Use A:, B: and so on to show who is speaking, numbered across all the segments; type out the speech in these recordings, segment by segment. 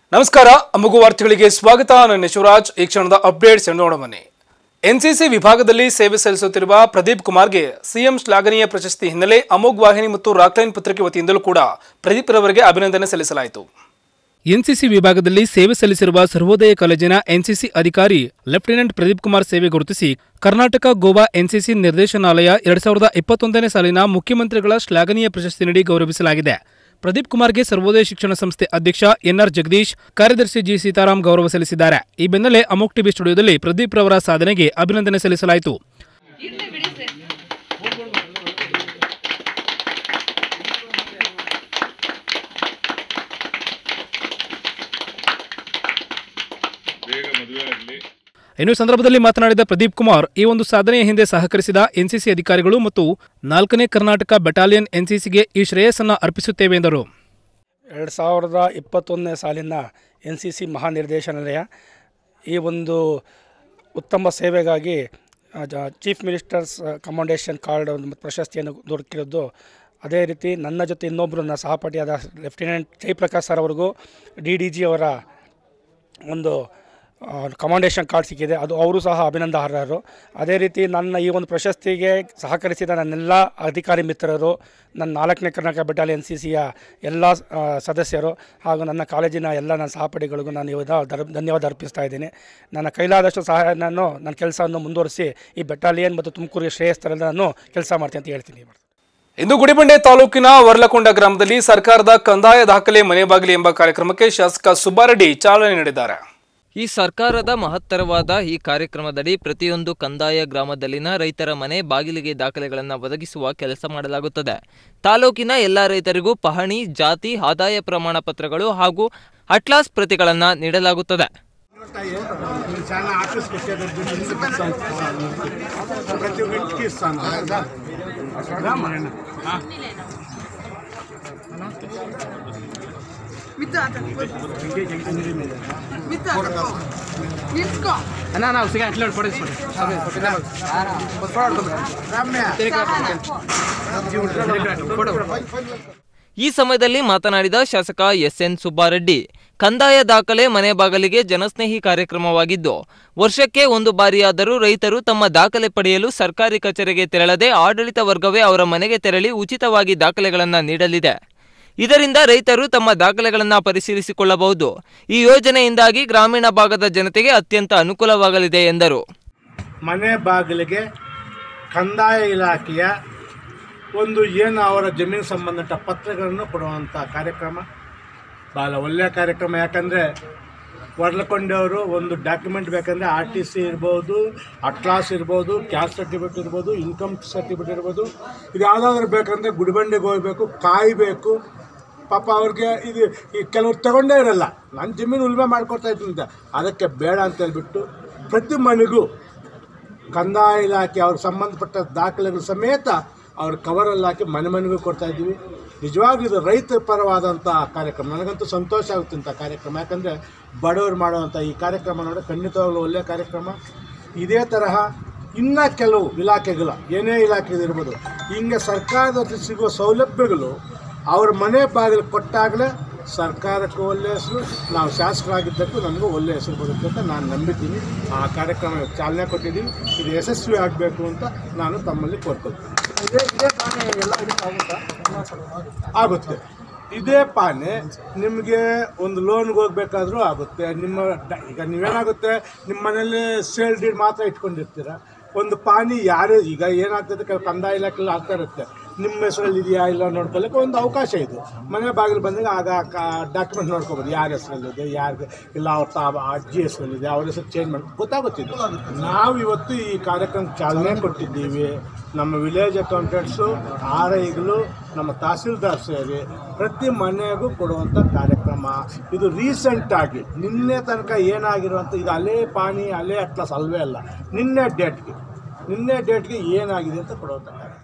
A: ನಮಸ್ಕಾರ ಅಮ್ಮಗು ವಾರ್ತೆಗಳಿಗೆ ಸ್ವಾಗತ ನನ್ನ ಶಿವರಾಜ್ ಈ ಕ್ಷಣದ ಅಪ್ಡೇಟ್ಸ್ ನೋಡೋ ಬನ್ನಿ ಎನ್ಸಿಸಿ ವಿಭಾಗದಲ್ಲಿ ಸೇವೆ ಸಲ್ಲಿಸುತ್ತಿರುವ ಪ್ರದೀಪ್ ಕುಮಾರ್ಗೆ ಸಿಎಂ ಶ್ಲಾಘನೀಯ ಪ್ರಶಸ್ತಿ ಹಿನ್ನೆಲೆ ಅಮೋಘ್ ವಾಹಿನಿ ಮತ್ತು ರಾಕ್ಲೈನ್ ಪತ್ರಿಕೆ ವತಿಯಿಂದಲೂ ಕೂಡ ಪ್ರದೀಪ್ ರವರಿಗೆ ಅಭಿನಂದನೆ ಸಲ್ಲಿಸಲಾಯಿತು ಎನ್ಸಿಸಿ ವಿಭಾಗದಲ್ಲಿ ಸೇವೆ ಸಲ್ಲಿಸಿರುವ ಸರ್ವೋದಯ ಕಾಲೇಜಿನ ಎನ್ಸಿಸಿ ಅಧಿಕಾರಿ ಲೆಫ್ಟಿನೆಂಟ್ ಪ್ರದೀಪ್ ಕುಮಾರ್ ಸೇವೆ ಗುರುತಿಸಿ ಕರ್ನಾಟಕ ಗೋವಾ ಎನ್ಸಿಸಿ ನಿರ್ದೇಶನಾಲಯ ಎರಡ್ ಸಾವಿರದ ಇಪ್ಪತ್ತೊಂದನೇ ಸಾಲಿನ ಮುಖ್ಯಮಂತ್ರಿಗಳ ಶ್ಲಾಘನೀಯ ಪ್ರಶಸ್ತಿ ನೀಡಿ ಗೌರವಿಸಲಾಗಿದೆ ಪ್ರದೀಪ್ ಕುಮಾರ್ಗೆ ಸರ್ವೋದಯ ಶಿಕ್ಷಣ ಸಂಸ್ಥೆ ಅಧ್ಯಕ್ಷ ಎನ್ಆರ್ ಜಗದೀಶ್ ಕಾರ್ಯದರ್ಶಿ ಜಿ ಸೀತಾರಾಮ್ ಗೌರವ ಸಲ್ಲಿಸಿದ್ದಾರೆ ಈ ಬೆನ್ನಲ್ಲೇ ಅಮೋಕ್ ಟಿವಿ ಸ್ಟುಡಿಯೋದಲ್ಲಿ ಪ್ರದೀಪ್ ರವರ ಸಾಧನೆಗೆ ಅಭಿನಂದನೆ ಸಲ್ಲಿಸಲಾಯಿತು
B: ಬೇಗ ಮದುವೆ ಆಗಲಿ
A: ಇನ್ನು ಈ ಸಂದರ್ಭದಲ್ಲಿ ಮಾತನಾಡಿದ ಪ್ರದೀಪ್ ಕುಮಾರ್ ಈ ಒಂದು ಸಾಧನೆಯ ಹಿಂದೆ ಸಹಕರಿಸಿದ ಎನ್ಸಿಸಿ ಅಧಿಕಾರಿಗಳು ಮತ್ತು ನಾಲ್ಕನೇ ಕರ್ನಾಟಕ ಬೆಟಾಲಿಯನ್ ಎನ್ಸಿಸಿಗೆ ಈ ಶ್ರೇಯಸ್ಸನ್ನು ಅರ್ಪಿಸುತ್ತೇವೆ ಎಂದರು
C: ಎರಡು ಸಾವಿರದ ಇಪ್ಪತ್ತೊಂದನೇ ಸಾಲಿನ ಎನ್ ಸಿ ಸಿ ಮಹಾನಿರ್ದೇಶನಾಲಯ ಈ ಒಂದು ಉತ್ತಮ ಸೇವೆಗಾಗಿ ಆ, ಜ- ಚೀಫ್ ಮಿನಿಸ್ಟರ್ಸ್ ಕಮಾಂಡೇಶನ್ ಕಾರ್ಡ್ ಒಂದು ಪ್ರಶಸ್ತಿಯನ್ನು ದೊರಕಿರೋದು ಅದೇ ರೀತಿ ನನ್ನ ಜೊತೆ ಇನ್ನೊಬ್ಬರು ನನ್ನ ಸಹಪಾಠಿಯಾದ ಲೆಫ್ಟಿನೆಂಟ್ ಜಯಪ್ರಕಾಶ್ ಸರ್ ಅವರಿಗೂ ಡಿ ಡಿ ಜಿ ಅವರ ಒಂದು ಕಮಾಂಡೇಶನ್ ಕಾರ್ಡ್ ಸಿಕ್ಕಿದೆ ಅದು ಅವರು ಸಹ ಅಭಿನಂದನಾರ್ಹರು ಅದೇ ರೀತಿ ನನ್ನ ಈ ಒಂದು ಪ್ರಶಸ್ತಿಗೆ ಸಹಕರಿಸಿದ ನನ್ನೆಲ್ಲ ಅಧಿಕಾರಿ ಮಿತ್ರರು ನನ್ನ ನಾಲ್ಕನೇ ಕರ್ನಾಟಕ ಬೆಟಾಲಿಯನ್ ಸಿ ಸಿಯ ಎಲ್ಲ ಆ, ಸದಸ್ಯರು ಹಾಗೂ ನನ್ನ ಕಾಲೇಜಿನ ಎಲ್ಲ ನನ್ನ ಸಹಪಾಠಿಗಳಿಗೂ ನಾನು ಇವಾಗ ಧರ್- ಧನ್ಯವಾದ ಅರ್ಪಿಸ್ತಾ ಇದ್ದೀನಿ ನನ್ನ ಕೈಲಾದಷ್ಟು ಸಹಾಯ ನಾನು ನನ್ನ ಕೆಲಸವನ್ನು ಮುಂದುವರಿಸಿ ಈ ಬೆಟಾಲಿಯನ್ ಮತ್ತು ತುಮಕೂರಿಗೆ ಶ್ರೇಯಸ್ಥರಲ್ಲಿ ನಾನು ಕೆಲಸ ಮಾಡ್ತೀನಿ ಅಂತ ಹೇಳ್ತೀನಿ
A: ಇಂದು ಗುಡಿಬಂಡೆ ತಾಲೂಕಿನ ವರ್ಲಕೊಂಡ ಗ್ರಾಮದಲ್ಲಿ ಸರ್ಕಾರದ ಕಂದಾಯ ದಾಖಲೆ ಮನೆ ಬಾಗಿಲು ಎಂಬ ಕಾರ್ಯಕ್ರಮಕ್ಕೆ ಶಾಸಕ ಸುಬ್ಬಾರೆಡ್ಡಿ ಚಾಲನೆ ನೀಡಿದ್ದಾರೆ
D: ಈ ಸರ್ಕಾರದ ಮಹತ್ತರವಾದ ಈ ಕಾರ್ಯಕ್ರಮದಡಿ ಪ್ರತಿಯೊಂದು ಕಂದಾಯ ಗ್ರಾಮದಲ್ಲಿನ ರೈತರ ಮನೆ ಬಾಗಿಲಿಗೆ ದಾಖಲೆಗಳನ್ನು ಒದಗಿಸುವ ಕೆಲಸ ಮಾಡಲಾಗುತ್ತದೆ ತಾಲೂಕಿನ ಎಲ್ಲ ರೈತರಿಗೂ ಪಹಣಿ ಜಾತಿ ಆದಾಯ ಪ್ರಮಾಣ ಪತ್ರಗಳು ಹಾಗೂ ಅಟ್ಲಾಸ್ ಪ್ರತಿಗಳನ್ನು ನೀಡಲಾಗುತ್ತದೆ
E: చాలా ఆఫీస్కి వచ్చేటప్పుడు ఎందుకు ఇస్తాను ప్రతి ఒక్కరికి ఇస్తాను రామ్మా. ఆ.
F: ನಿಲ್ಸ್ಕೊ
D: ಈ ಸಮಯದಲ್ಲಿ ಮಾತನಾಡಿದ ಶಾಸಕ ಎಸ್ ಎನ್ ಸುಬ್ಬಾರೆಡ್ಡಿ ಕಂದಾಯ ದಾಖಲೆ ಮನೆ ಬಾಗಿಲಿಗೆ ಜನಸ್ನೇಹಿ ಕಾರ್ಯಕ್ರಮವಾಗಿದ್ದು ವರ್ಷಕ್ಕೆ ಒಂದು ಬಾರಿಯಾದರೂ ರೈತರು ತಮ್ಮ ದಾಖಲೆ ಪಡೆಯಲು ಸರ್ಕಾರಿ ಕಚೇರಿಗೆ ತೆರಳದೆ ಆಡಳಿತ ವರ್ಗವೇ ಅವರ ಮನೆಗೆ ತೆರಳಿ ಉಚಿತವಾಗಿ ದಾಖಲೆಗಳನ್ನು ನೀಡಲಿದೆ ಇದರಿಂದ ರೈತರು ತಮ್ಮ ದಾಖಲೆಗಳನ್ನು ಪರಿಶೀಲಿಸಿಕೊಳ್ಳಬಹುದು ಈ ಯೋಜನೆಯಿಂದಾಗಿ ಗ್ರಾಮೀಣ ಭಾಗದ ಜನತೆಗೆ ಅತ್ಯಂತ ಅನುಕೂಲವಾಗಲಿದೆ ಎಂದರು
E: ಮನೆ ಬಾಗಿಲಿಗೆ ಕಂದಾಯ ಇಲಾಖೆಯ ಒಂದು ಏನು ಅವರ ಜಮೀನು ಸಂಬಂಧಪಟ್ಟ ಪತ್ರಗಳನ್ನು ಕೊಡುವಂಥ ಕಾರ್ಯಕ್ರಮ ಭಾಳ ಒಳ್ಳೆಯ ಕಾರ್ಯಕ್ರಮ ಯಾಕಂದರೆ ವರ್ಲಕೊಂಡೆಯವರು ಒಂದು ಡಾಕ್ಯುಮೆಂಟ್ ಬೇಕಂದರೆ ಆರ್ ಟಿ ಸಿ ಇರ್ಬೋದು ಅಟ್ಲಾಸ್ ಇರ್ಬೋದು ಕ್ಯಾಸ್ಟ್ ಸರ್ಟಿಫಿಕೇಟ್ ಇರ್ಬೋದು ಇನ್ಕಮ್ ಸರ್ಟಿಫಿಕೇಟ್ ಇರ್ಬೋದು ಇದು ಯಾವುದಾದ್ರೂ ಬೇಕಂದರೆ ಗುಡಿಬಂಡೆಗೆ ಹೋಗಬೇಕು ಕಾಯಬೇಕು ಪಾಪ ಅವ್ರಿಗೆ ಇದು ಈ ಕೆಲವ್ರು ತಗೊಂಡೇ ಇರಲ್ಲ ನನ್ನ ಜಮೀನು ಉಳುಮೆ ಮಾಡ್ಕೊಡ್ತಾ ಇದ್ದೀನಿ ಅದಕ್ಕೆ ಬೇಡ ಅಂತ ಹೇಳ್ಬಿಟ್ಟು ಪ್ರತಿ ಮನೆಗೂ ಕಂದಾಯ ಇಲಾಖೆ ಅವ್ರಿಗೆ ಸಂಬಂಧಪಟ್ಟ ದಾಖಲೆಗಳು ಸಮೇತ ಅವ್ರ ಕವರಲ್ಲಿ ಹಾಕಿ ಮನೆ ಮನೆಗೂ ಕೊಡ್ತಾ ಇದ್ದೀವಿ ನಿಜವಾಗ್ಲೂ ಇದು ರೈತ ಪರವಾದಂಥ ಕಾರ್ಯಕ್ರಮ ನನಗಂತೂ ಸಂತೋಷ ಆಗುತ್ತೆ ಇಂಥ ಕಾರ್ಯಕ್ರಮ ಯಾಕಂದರೆ ಬಡವರು ಮಾಡುವಂಥ ಈ ಕಾರ್ಯಕ್ರಮ ನೋಡಿ ಖಂಡಿತವಾಗ್ಲೂ ಒಳ್ಳೆಯ ಕಾರ್ಯಕ್ರಮ ಇದೇ ತರಹ ಇನ್ನು ಕೆಲವು ಇಲಾಖೆಗಳು ಏನೇ ಇಲಾಖೆ ಇರ್ಬೋದು ಹಿಂಗೆ ಸರ್ಕಾರದ ಸಿಗುವ ಸೌಲಭ್ಯಗಳು ಅವ್ರ ಮನೆ ಬಾಗಿಲು ಕೊಟ್ಟಾಗಲೇ ಸರ್ಕಾರಕ್ಕೂ ಒಳ್ಳೆಯ ಹೆಸರು ನಾವು ಶಾಸಕರಾಗಿದ್ದಕ್ಕೂ ನನಗೂ ಒಳ್ಳೆಯ ಹೆಸರು ಬರುತ್ತೆ ಅಂತ ನಾನು ನಂಬಿದ್ದೀನಿ ಆ ಕಾರ್ಯಕ್ರಮ ಚಾಲನೆ ಕೊಟ್ಟಿದ್ದೀನಿ ಇದು ಯಶಸ್ವಿ ಆಗಬೇಕು ಅಂತ ನಾನು ತಮ್ಮಲ್ಲಿ ಕೋರ್ಕೊಳ್ತೀನಿ ಇದೇ ಇದೇ ಪಾನೆ ಎಲ್ಲ ಇದಕ್ಕೆ ಆಗುತ್ತಾ? ಆಗುತ್ತೆ ಇದೇ ಪಾನೆ ನಿಮಗೆ ಒಂದು ಲೋನ್ಗೆ ಹೋಗ್ಬೇಕಾದ್ರೂ ಆಗುತ್ತೆ ನಿಮ್ಮ ಡ- ಈಗ ನೀವೇನಾಗುತ್ತೆ ನಿಮ್ಮ ಮನೇಲಿ ಸೇಲ್ ಡೀಡ್ ಮಾತ್ರ ಇಟ್ಕೊಂಡಿರ್ತೀರ ಒಂದು ಪಾನಿ ಯಾರು ಈಗ ಏನಾಗ್ತದೆ ಕೆಲವು ಕಂದಾಯ ಇಲಾಖೆಯಲ್ಲಿ ಆಗ್ತಾ ಇರುತ್ತೆ ನಿಮ್ಮ ಹೆಸರಲ್ಲಿ ಇದೆಯಾ ಇಲ್ಲ ನೋಡ್ಕೊಳ್ಳೋಕೆ ಒಂದು ಅವಕಾಶ ಇದು ಮನೆ ಬಾಗಿಲು ಬಂದಾಗ ಆಗ ಡಾಕ್ಯುಮೆಂಟ್ ನೋಡ್ಕೊಬೋದು ಯಾರ ಹೆಸರಲ್ಲಿದೆ ಯಾರಿಗೆ ಇಲ್ಲ ಅವ್ರ ತಾ ಅಜ್ಜಿ ಹೆಸರಲ್ಲಿದೆ ಅವ್ರ ಹೆಸರು ಚೇಂಜ್ ಮಾಡಿ ಗೊತ್ತಾಗುತ್ತಿದ್ದು ನಾವು ಇವತ್ತು ಈ ಕಾರ್ಯಕ್ರಮ ಚಾಲನೆ ಕೊಟ್ಟಿದ್ದೀವಿ ನಮ್ಮ ವಿಲೇಜ್ ಅಕೌಂಟೆಂಟ್ಸು ಆರ್ ಐಗಳು ನಮ್ಮ ತಹಸೀಲ್ದಾರ್ ಸೇರಿ ಪ್ರತಿ ಮನೆಗೂ ಕೊಡುವಂಥ ಕಾರ್ಯಕ್ರಮ ಇದು ರೀಸೆಂಟಾಗಿ ನಿನ್ನೆ ತನಕ ಏನಾಗಿರುವಂಥ ಇದು ಅಲೆ ಪಾನಿ ಅಲೆ ಅಟ್ಲಾಸ್ ಅಲ್ವೇ ಅಲ್ಲ ನಿನ್ನೆ ಡೇಟ್ಗೆ ನಿನ್ನೆ ಡೇಟ್ಗೆ ಏನಾಗಿದೆ ಅಂತ ಕೊಡುವಂಥ ಕಾರ್ಯಕ್ರಮ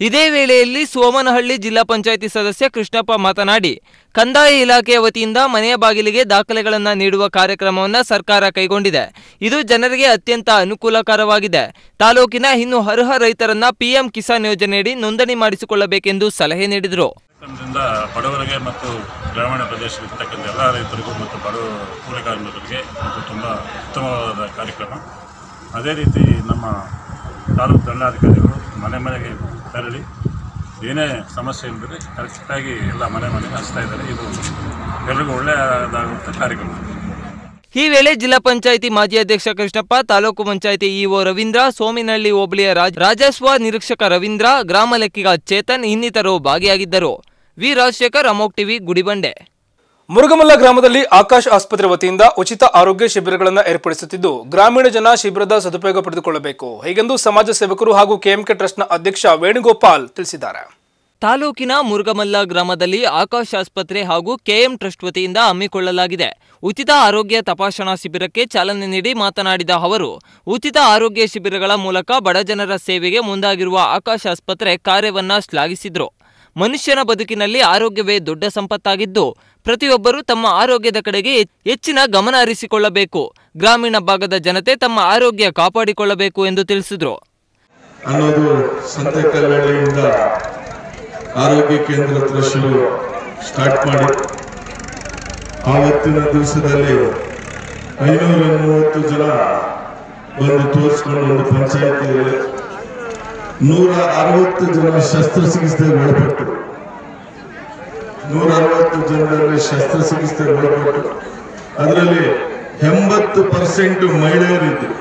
D: ಇದೇ ವೇಳೆಯಲ್ಲಿ ಸೋಮನಹಳ್ಳಿ ಜಿಲ್ಲಾ ಪಂಚಾಯಿತಿ ಸದಸ್ಯ ಕೃಷ್ಣಪ್ಪ ಮಾತನಾಡಿ ಕಂದಾಯ ಇಲಾಖೆಯ ವತಿಯಿಂದ ಮನೆಯ ಬಾಗಿಲಿಗೆ ದಾಖಲೆಗಳನ್ನು ನೀಡುವ ಕಾರ್ಯಕ್ರಮವನ್ನು ಸರ್ಕಾರ ಕೈಗೊಂಡಿದೆ ಇದು ಜನರಿಗೆ ಅತ್ಯಂತ ಅನುಕೂಲಕರವಾಗಿದೆ ತಾಲೂಕಿನ ಇನ್ನು ಅರ್ಹ ರೈತರನ್ನ ಪಿಎಂ ಕಿಸಾನ್ ಯೋಜನೆಯಡಿ ನೋಂದಣಿ ಮಾಡಿಸಿಕೊಳ್ಳಬೇಕೆಂದು ಸಲಹೆ ನೀಡಿದರು
F: ಕಾರ್ಯಕ್ರಮದಿಂದ ಬಡವರಿಗೆ ಮತ್ತು ಗ್ರಾಮೀಣ ಪ್ರದೇಶದಲ್ಲಿರ್ತಕ್ಕಂಥ ಎಲ್ಲ ರೈತರಿಗೂ ಮತ್ತು ಬಡ ಕೂಲಿ ಕಾರ್ಮಿಕರಿಗೆ ಇದು ತುಂಬ ಉತ್ತಮವಾದ ಕಾರ್ಯಕ್ರಮ ಅದೇ ರೀತಿ ನಮ್ಮ ತಾಲೂಕು ದಂಡಾಧಿಕಾರಿಗಳು ಮನೆ ಮನೆಗೆ ತೆರಳಿ ಏನೇ ಸಮಸ್ಯೆ ಇಲ್ಲದೆ ಕರೆಕ್ಟಾಗಿ ಎಲ್ಲ ಮನೆ ಮನೆಗೆ ಹಚ್ತಾ ಇದ್ದಾರೆ ಇದು ಎಲ್ರಿಗೂ ಒಳ್ಳೆಯದಾಗುವಂಥ ಕಾರ್ಯಕ್ರಮ
D: ಈ ವೇಳೆ ಜಿಲ್ಲಾ ಪಂಚಾಯಿತಿ ಮಾಜಿ ಅಧ್ಯಕ್ಷ ಕೃಷ್ಣಪ್ಪ ತಾಲೂಕು ಪಂಚಾಯಿತಿ ಇಒ ರವೀಂದ್ರ ಸೋಮಿನಹಳ್ಳಿ ಹೋಬಳಿಯ ರಾಜ್- ರಾಜಸ್ವ ನಿರೀಕ್ಷಕ ರವೀಂದ್ರ ಗ್ರಾಮ ಲೆಕ್ಕಿಗ ಚೇತನ್ ಇನ್ನಿತರರು ಭಾಗಿಯಾಗಿದ್ದರು ವಿ ರಾಜಶೇಖರ್ ಅಮೋಕ್ ಟಿವಿ ಗುಡಿಬಂಡೆ
A: ಮುರುಗಮಲ್ಲ ಗ್ರಾಮದಲ್ಲಿ ಆಕಾಶ್ ಆಸ್ಪತ್ರೆ ವತಿಯಿಂದ ಉಚಿತ ಆರೋಗ್ಯ ಶಿಬಿರಗಳನ್ನು ಏರ್ಪಡಿಸುತ್ತಿದ್ದು ಗ್ರಾಮೀಣ ಜನ ಶಿಬಿರದ ಸದುಪಯೋಗ ಪಡೆದುಕೊಳ್ಳಬೇಕು ಹೀಗೆಂದು ಸಮಾಜ ಸೇವಕರು ಹಾಗೂ ಕೆಎಂಕೆ ಟ್ರಸ್ಟ್ನ ಅಧ್ಯಕ್ಷ ವೇಣುಗೋಪಾಲ್ ತಿಳಿಸಿದ್ದಾರೆ
D: ತಾಲೂಕಿನ ಮುರುಗಮಲ್ಲ ಗ್ರಾಮದಲ್ಲಿ ಆಕಾಶ್ ಆಸ್ಪತ್ರೆ ಹಾಗೂ ಕೆಎಂ ಟ್ರಸ್ಟ್ ವತಿಯಿಂದ ಹಮ್ಮಿಕೊಳ್ಳಲಾಗಿದೆ ಉಚಿತ ಆರೋಗ್ಯ ತಪಾಸಣಾ ಶಿಬಿರಕ್ಕೆ ಚಾಲನೆ ನೀಡಿ ಮಾತನಾಡಿದ ಅವರು ಉಚಿತ ಆರೋಗ್ಯ ಶಿಬಿರಗಳ ಮೂಲಕ ಬಡಜನರ ಸೇವೆಗೆ ಮುಂದಾಗಿರುವ ಆಕಾಶ್ ಆಸ್ಪತ್ರೆ ಕಾರ್ಯವನ್ನ ಶ್ಲಾಘಿಸಿದ್ರು ಮನುಷ್ಯನ ಬದುಕಿನಲ್ಲಿ ಆರೋಗ್ಯವೇ ದೊಡ್ಡ ಸಂಪತ್ತಾಗಿದ್ದು ಪ್ರತಿಯೊಬ್ಬರೂ ತಮ್ಮ ಆರೋಗ್ಯದ ಕಡೆಗೆ ಹೆಚ್- ಹೆಚ್ಚಿನ ಗಮನ ಹರಿಸಿಕೊಳ್ಳಬೇಕು ಗ್ರಾಮೀಣ ಭಾಗದ ಜನತೆ ತಮ್ಮ ಆರೋಗ್ಯ ಕಾಪಾಡಿಕೊಳ್ಳಬೇಕು ಎಂದು ತಿಳಿಸಿದ್ರು
G: ಅನ್ನೋದು ಸಂತೆ ಕಲ್ಲಳ್ಳಿಯಿಂದ ಆರೋಗ್ಯ ಕೇಂದ್ರ ಹತ್ರ ಶುರು ಸ್ಟಾರ್ಟ್ ಮಾಡಿ ಆವತ್ತಿನ ದಿವಸದಲ್ಲಿ ಐನೂರ ಮೂವತ್ತು ಜನ ಬಂದು ತೋರಿಸ್ಕೊಂಡು ಒಂದು ಪಂಚಾಯತಿಯಲ್ಲಿ ನೂರ ಅರವತ್ತು ಜನ ಶಸ್ತ್ರಚಿಕಿತ್ಸೆಗೆ ಒಳಪಟ್ಟರು ನೂರ ಅರವತ್ತು ಜನರಲ್ಲಿ ಶಸ್ತ್ರಚಿಕಿತ್ಸೆಗೆ ಒಳಪಟ್ಟು ಅದರಲ್ಲಿ ಎಂಬತ್ತು ಪರ್ಸೆಂಟ್ ಮಹಿಳೆಯರಿದ್ದರು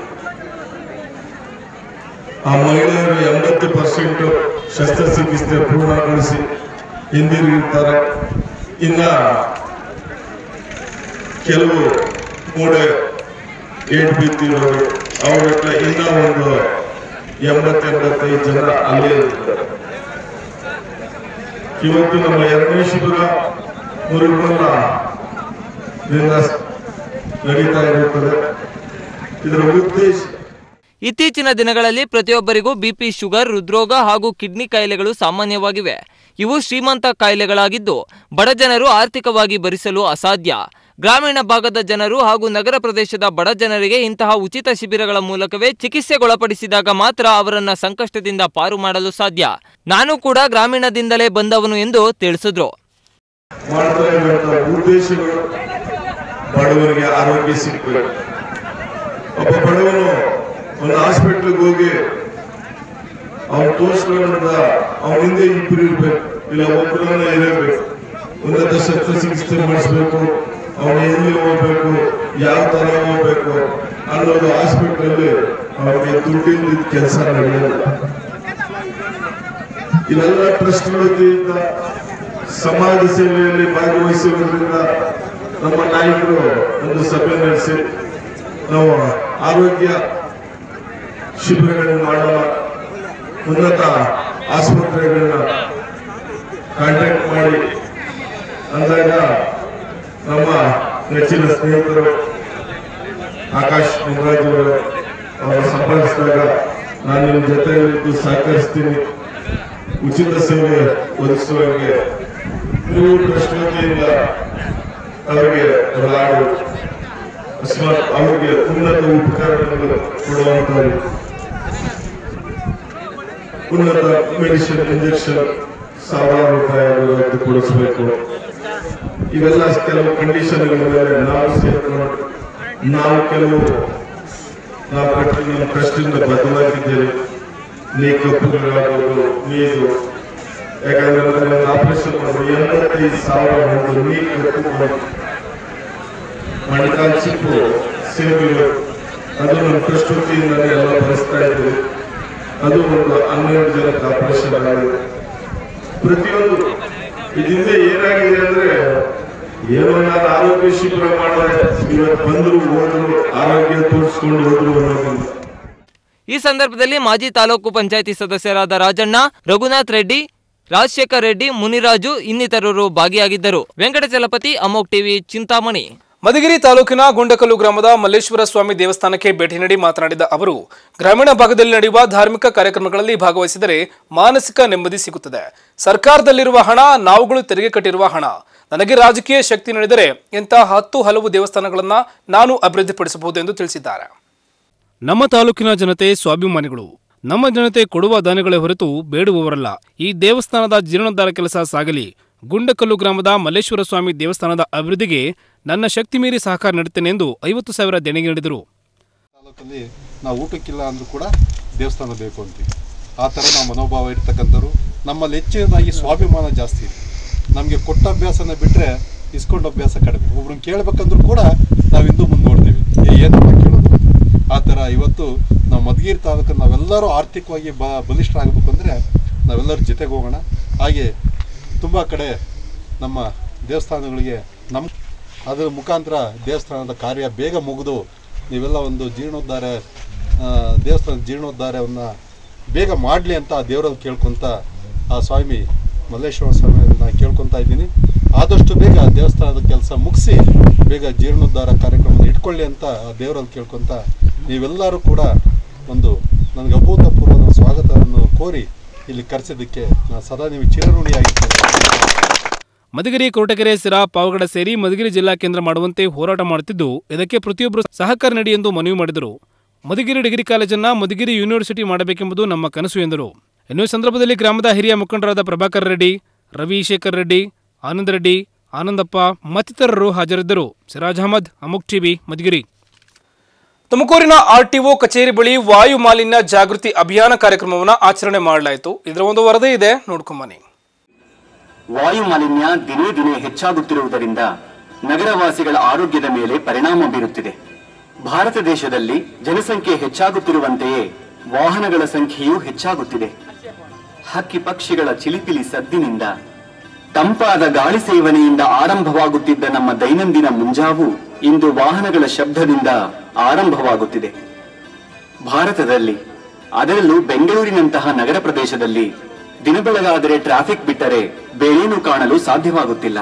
G: ಆ ಮಹಿಳೆಯರು ಎಂಬತ್ತು ಪರ್ಸೆಂಟ್ ಶಸ್ತ್ರಚಿಕಿತ್ಸೆ ಪೂರ್ಣಗೊಳಿಸಿ ಹಿಂದಿರುಗಿರ್ತಾರೆ ಇನ್ನ ಕೆಲವು ಮೂಡೆ ಏಟ್ ಬಿದ್ದಿರೋರು ಅವರ ಇನ್ನ ಒಂದು ಎಂಬತ್ತೆಂಬತ್ತೈದು ಜನ ಅಲ್ಲೇ ಇರ್ತಾರೆ ಇವತ್ತು ನಮ್ಮ ಎರಡನೇ ಶಿಬಿರ ಮುರುಗಲ್ಲ ನಡೀತಾ ಇರುತ್ತದೆ ಇದರ ಉದ್ದೇಶ
D: ಇತ್ತೀಚಿನ ದಿನಗಳಲ್ಲಿ ಪ್ರತಿಯೊಬ್ಬರಿಗೂ ಬಿಪಿ ಶುಗರ್ ಹೃದ್ರೋಗ ಹಾಗೂ ಕಿಡ್ನಿ ಕಾಯಿಲೆಗಳು ಸಾಮಾನ್ಯವಾಗಿವೆ ಇವು ಶ್ರೀಮಂತ ಕಾಯಿಲೆಗಳಾಗಿದ್ದು ಬಡಜನರು ಆರ್ಥಿಕವಾಗಿ ಭರಿಸಲು ಅಸಾಧ್ಯ ಗ್ರಾಮೀಣ ಭಾಗದ ಜನರು ಹಾಗೂ ನಗರ ಪ್ರದೇಶದ ಬಡ ಜನರಿಗೆ ಇಂತಹ ಉಚಿತ ಶಿಬಿರಗಳ ಮೂಲಕವೇ ಚಿಕಿತ್ಸೆಗೊಳಪಡಿಸಿದಾಗ ಮಾತ್ರ ಅವರನ್ನ ಸಂಕಷ್ಟದಿಂದ ಪಾರು ಮಾಡಲು ಸಾಧ್ಯ ನಾನು ಕೂಡ ಗ್ರಾಮೀಣದಿಂದಲೇ ಬಂದವನು ಎಂದು ತಿಳಿಸಿದ್ರು
G: ಮಾಡ್ತಾ ಇರುವಂತ ಉದ್ದೇಶಗಳು ಬಡವರಿಗೆ ಆರೋಗ್ಯ ಸಿಗ್ಬೇಕು ಒಬ್ಬ ಬಡವನು ಒಂದು ಹಾಸ್ಪಿಟ್ಲಿಗೆ ಹೋಗಿ ಅವ್ನು ತೋರಿಸ್ಕೊಂಡ ಅವನ ಹಿಂದೆ ಇಬ್ಬರು ಇರ್ಬೇಕು ಇಲ್ಲ ಒಬ್ಬರನ್ನ ಇರಬೇಕು ಉನ್ನತ ಶಸ್ತ್ರಚಿಕಿತ್ಸೆ ಮಾಡಿಸ್ಬೇಕು ಅವನು ಎಲ್ಲಿ ಹೋಗ್ಬೇಕು ಯಾವ ತರ ಹೋಗ್ಬೇಕು ಅನ್ನೋದು ಹಾಸ್ಪಿಟ್ಲಲ್ಲಿ ಅವನಿಗೆ ದುಡ್ಡಿಂದ ಕೆಲಸ ನಡೆಯೋದು ಇವೆಲ್ಲ ಟ್ರಸ್ಟ್ ವತಿಯಿಂದ ಸಮಾಜ ಸೇವೆಯಲ್ಲಿ ಭಾಗವಹಿಸುವುದರಿಂದ ನಮ್ಮ ನಾಯಕರು ಒಂದು ಸಭೆ ನಡೆಸಿ ನಾವು ಆರೋಗ್ಯ ಶಿಬಿರಗಳನ್ನು ಮಾಡೋಣ ಉನ್ನತ ಆಸ್ಪತ್ರೆಗಳನ್ನ ಕಾಂಟ್ಯಾಕ್ಟ್ ಮಾಡಿ ಅಂದಾಗ ನಮ್ಮ ನೆಚ್ಚಿನ ಸ್ನೇಹಿತರು ಆಕಾಶ್ ಮುನ್ರಾಜ್ ಅವರು ಅವರ ಸಂಪರ್ಕಿಸಿದಾಗ ನಾನು ನಿಮ್ಮ ಜೊತೆಯಲ್ಲಿದ್ದು ಸಹಕರಿಸ್ತೀನಿ ಉಚಿತ ಸೇವೆ ಒದಗಿಸುವವರಿಗೆ ನೀವು ಟ್ರಸ್ಟ್ ವತಿಯಿಂದ ಅವರಿಗೆ ಲಾಡು ಅಕಸ್ಮಾತ್ ಅವರಿಗೆ ಉನ್ನತ ಉಪಕರಣಗಳು ಕೊಡುವಂತವರು ಉನ್ನತ ಮೆಡಿಸಿನ್ ಇಂಜೆಕ್ಷನ್ ಸಾವಿರಾರು ರೂಪಾಯಿ ಅವರಿಗೆ ಕೊಡಿಸಬೇಕು ಇವೆಲ್ಲ ಕೆಲವು ಕಂಡೀಷನ್ಗಳ ಮೇಲೆ ನಾವು ಸೇರ್ಕೊಂಡು ನಾವು ಕೆಲವು ನಾವು ಕಟ್ಟಿ ನಮ್ಮ ಟ್ರಸ್ಟಿಂದ ಬದ್ಧವಾಗಿದ್ದೇವೆ ನೀ ಕಪ್ಪುಗಳಾಗೋದು ನೀರು ಯಾಕಂದ್ರೆ ನನ್ನ ಆಪರೇಷನ್ ಮಾಡಿ ಎಂಬತ್ತೈದು ಸಾವಿರ ಒಂದು ನೀ ಕಪ್ಪು ಮಣಿಕಾಲ್ ಚಿಪ್ಪು ಸೇವೆಗಳು ಅದು ನಮ್ಮ ಟ್ರಸ್ಟ್ ವತಿಯಿಂದಲೇ ಎಲ್ಲ ಭರಿಸ್ತಾ ಇದ್ದೀವಿ ಅದು ಒಂದು ಹನ್ನೆರಡು ಜನಕ್ಕೆ ಆಪರೇಷನ್ ಆಗಿದೆ ಪ್ರತಿಯೊಂದು ಇದರಿಂದ ಏನಾಗಿದೆ ಅಂದ್ರೆ ಏನೋ ನಾನು ಆರೋಗ್ಯ ಶಿಬಿರ ಮಾಡಿದ್ರೆ ಇವತ್ತು ಬಂದ್ರು ಹೋದ್ರು ಆರೋಗ್ಯ ತೋರಿಸ್ಕೊಂಡು ಹೋದ್ರು ಅನ್ನೋದಿಲ್ಲ
D: ಈ ಸಂದರ್ಭದಲ್ಲಿ ಮಾಜಿ ತಾಲೂಕು ಪಂಚಾಯಿತಿ ಸದಸ್ಯರಾದ ರಾಜಣ್ಣ ರಘುನಾಥ್ ರೆಡ್ಡಿ ರಾಜಶೇಖರ್ ರೆಡ್ಡಿ ಮುನಿರಾಜು ಇನ್ನಿತರರು ಭಾಗಿಯಾಗಿದ್ದರು ವೆಂಕಟಚಲಪತಿ ಅಮೋಕ್ ಟಿವಿ ಚಿಂತಾಮಣಿ
A: ಮಧುಗಿರಿ ತಾಲೂಕಿನ ಗುಂಡಕಲ್ಲು ಗ್ರಾಮದ ಮಲ್ಲೇಶ್ವರ ಸ್ವಾಮಿ ದೇವಸ್ಥಾನಕ್ಕೆ ಭೇಟಿ ನೀಡಿ ಮಾತನಾಡಿದ ಅವರು ಗ್ರಾಮೀಣ ಭಾಗದಲ್ಲಿ ನಡೆಯುವ ಧಾರ್ಮಿಕ ಕಾರ್ಯಕ್ರಮಗಳಲ್ಲಿ ಭಾಗವಹಿಸಿದರೆ ಮಾನಸಿಕ ನೆಮ್ಮದಿ ಸಿಗುತ್ತದೆ ಸರ್ಕಾರದಲ್ಲಿರುವ ಹಣ ನಾವುಗಳು ತೆರಿಗೆ ಕಟ್ಟಿರುವ ಹಣ ನನಗೆ ರಾಜಕೀಯ ಶಕ್ತಿ ನೀಡಿದರೆ ಇಂತಹ ಹತ್ತು ಹಲವು ದೇವಸ್ಥಾನಗಳನ್ನ ನಾನು ಅಭಿವೃದ್ಧಿಪಡಿಸಬಹುದು ಎಂದು ತಿಳಿಸಿದ್ದಾರೆ ನಮ್ಮ ತಾಲೂಕಿನ ಜನತೆ ಸ್ವಾಭಿಮಾನಿಗಳು ನಮ್ಮ ಜನತೆ ಕೊಡುವ ದಾನಗಳೇ ಹೊರತು ಬೇಡುವವರಲ್ಲ ಈ ದೇವಸ್ಥಾನದ ಜೀರ್ಣೋದ್ಧಾರ ಕೆಲಸ ಸಾಗಲಿ ಗುಂಡಕಲ್ಲು ಗ್ರಾಮದ ಮಲ್ಲೇಶ್ವರ ಸ್ವಾಮಿ ದೇವಸ್ಥಾನದ ಅಭಿವೃದ್ಧಿಗೆ ನನ್ನ ಶಕ್ತಿ ಮೀರಿ ಸಹಕಾರ ನೀಡುತ್ತೇನೆ ಎಂದು ಐವತ್ತು ಸಾವಿರ ದೇಣಿಗೆ ನೀಡಿದರು
H: ತಾಲೂಕಲ್ಲಿ ನಾವು ಊಟಕ್ಕಿಲ್ಲ ಅಂದರೂ ಕೂಡ ದೇವಸ್ಥಾನ ಬೇಕು ಅಂತೀವಿ ಆ ಥರ ನಾವು ಮನೋಭಾವ ಇರ್ತಕ್ಕಂಥವ್ರು ನಮ್ಮಲ್ಲಿ ಹೆಚ್ಚಿನದಾಗಿ ಸ್ವಾಭಿಮಾನ ಜಾಸ್ತಿ ಇದೆ ನಮಗೆ ಕೊಟ್ಟ ಅಭ್ಯಾಸನ ಬಿಟ್ಟರೆ ಇಸ್ಕೊಂಡ ಅಭ್ಯಾಸ ಕಡಿಮೆ ಒಬ್ರನ್ನ ಕೇಳಬೇಕಂದ್ರೂ ಕೂಡ ನಾವು ಹಿಂದೂ ಮುಂದೆ ನೋಡ್ತೀವಿ ಏ ಏನಪ್ಪ ಕೇಳೋದು ಆ ಥರ ಇವತ್ತು ನಾವು ಮಧುಗಿರಿ ತಾಲೂಕಲ್ಲಿ ನಾವೆಲ್ಲರೂ ಆರ್ಥಿಕವಾಗಿ ಬ ಬಲಿಷ್ಠರಾಗಬೇಕು ಅಂದರೆ ನಾವೆಲ್ಲರೂ ಜೊತೆಗೆ ಹೋಗೋಣ ಹಾಗೆ ತುಂಬ ಕಡೆ ನಮ್ಮ ದೇವಸ್ಥಾನಗಳಿಗೆ ನಮ್ಮ ಅದರ ಮುಖಾಂತರ ದೇವಸ್ಥಾನದ ಕಾರ್ಯ ಬೇಗ ಮುಗಿದು ನೀವೆಲ್ಲ ಒಂದು ಜೀರ್ಣೋದ್ಧಾರ ಆ, ದೇವಸ್ಥಾನದ ಜೀರ್ಣೋದ್ಧಾರವನ್ನು ಬೇಗ ಮಾಡಲಿ ಅಂತ ಆ ದೇವರಲ್ಲಿ ಕೇಳ್ಕೊತ ಆ ಸ್ವಾಮಿ ಮಲ್ಲೇಶ್ವರ ಸ್ವಾಮಿಯನ್ನು ನಾನು ಕೇಳ್ಕೊತಾ ಇದ್ದೀನಿ ಆದಷ್ಟು ಬೇಗ ದೇವಸ್ಥಾನದ ಕೆಲಸ ಮುಗಿಸಿ ಬೇಗ ಜೀರ್ಣೋದ್ಧಾರ ಕಾರ್ಯಕ್ರಮ ಇಟ್ಕೊಳ್ಳಿ ಅಂತ ಆ ದೇವರಲ್ಲಿ ಕೇಳ್ಕೊತ ನೀವೆಲ್ಲರೂ ಕೂಡ ಒಂದು ನನಗೆ ಅಭೂತಪೂರ್ವದ ಸ್ವಾಗತವನ್ನು ಕೋರಿ ಇಲ್ಲಿ ಕರೆಸಿದ್ದಕ್ಕೆ ನಾನು ಸದಾ ನೀವು ಚಿರಋಣಿಯಾಗಿರ್ತೇನೆ
A: ಮಧುಗಿರಿ ಕೋಟಗೆರೆ ಸಿರಾ ಪಾವಗಡ ಸೇರಿ ಮಧುಗಿರಿ ಜಿಲ್ಲಾ ಕೇಂದ್ರ ಮಾಡುವಂತೆ ಹೋರಾಟ ಮಾಡುತ್ತಿದ್ದು ಇದಕ್ಕೆ ಪ್ರತಿಯೊಬ್ಬರು ಸಹಕಾರ ನೀಡಿ ಎಂದು ಮನವಿ ಮಾಡಿದರು ಮಧುಗಿರಿ ಡಿಗ್ರಿ ಕಾಲೇಜನ್ನ ಮಧುಗಿರಿ ಯೂನಿವರ್ಸಿಟಿ ಮಾಡಬೇಕೆಂಬುದು ನಮ್ಮ ಕನಸು ಎಂದರು ಇನ್ನು ಈ ಸಂದರ್ಭದಲ್ಲಿ ಗ್ರಾಮದ ಹಿರಿಯ ಮುಖಂಡರಾದ ಪ್ರಭಾಕರ್ ರೆಡ್ಡಿ ರವಿಶೇಖರ್ ರೆಡ್ಡಿ ಆನಂದ್ ರೆಡ್ಡಿ ಆನಂದಪ್ಪ ಮತ್ತಿತರರು ಹಾಜರಿದ್ದರು ಸಿರಾಜ್ ಅಹಮದ್ ಅಮುಕ್ ಟಿವಿ ಮಧುಗಿರಿ ತುಮಕೂರಿನ ಆರ್ಟಿಒ ಕಚೇರಿ ಬಳಿ ವಾಯು ಮಾಲಿನ್ಯ ಜಾಗೃತಿ ಅಭಿಯಾನ ಕಾರ್ಯಕ್ರಮವನ್ನು ಆಚರಣೆ ಮಾಡಲಾಯಿತು ಇದರ ಒಂದು ವರದಿ ಇದೆ ನೋಡ್ಕೊಂಬನ್ನಿ
I: ವಾಯು ಮಾಲಿನ್ಯ ದಿನೇ ದಿನೇ ಹೆಚ್ಚಾಗುತ್ತಿರುವುದರಿಂದ ನಗರವಾಸಿಗಳ ಆರೋಗ್ಯದ ಮೇಲೆ ಪರಿಣಾಮ ಬೀರುತ್ತಿದೆ ಭಾರತ ದೇಶದಲ್ಲಿ ಜನಸಂಖ್ಯೆ ಹೆಚ್ಚಾಗುತ್ತಿರುವಂತೆಯೇ ವಾಹನಗಳ ಸಂಖ್ಯೆಯೂ ಹೆಚ್ಚಾಗುತ್ತಿದೆ ಹಕ್ಕಿ ಪಕ್ಷಿಗಳ ಚಿಲಿಪಿಲಿ ಸದ್ದಿನಿಂದ ತಂಪಾದ ಗಾಳಿ ಸೇವನೆಯಿಂದ ಆರಂಭವಾಗುತ್ತಿದ್ದ ನಮ್ಮ ದೈನಂದಿನ ಮುಂಜಾವು ಇಂದು ವಾಹನಗಳ ಶಬ್ದದಿಂದ ಆರಂಭವಾಗುತ್ತಿದೆ ಭಾರತದಲ್ಲಿ ಅದರಲ್ಲೂ ಬೆಂಗಳೂರಿನಂತಹ ನಗರ ಪ್ರದೇಶದಲ್ಲಿ ದಿನಬೆಳಗಾದರೆ ಟ್ರಾಫಿಕ್ ಬಿಟ್ಟರೆ ಬೇರೇನೂ ಕಾಣಲು ಸಾಧ್ಯವಾಗುತ್ತಿಲ್ಲ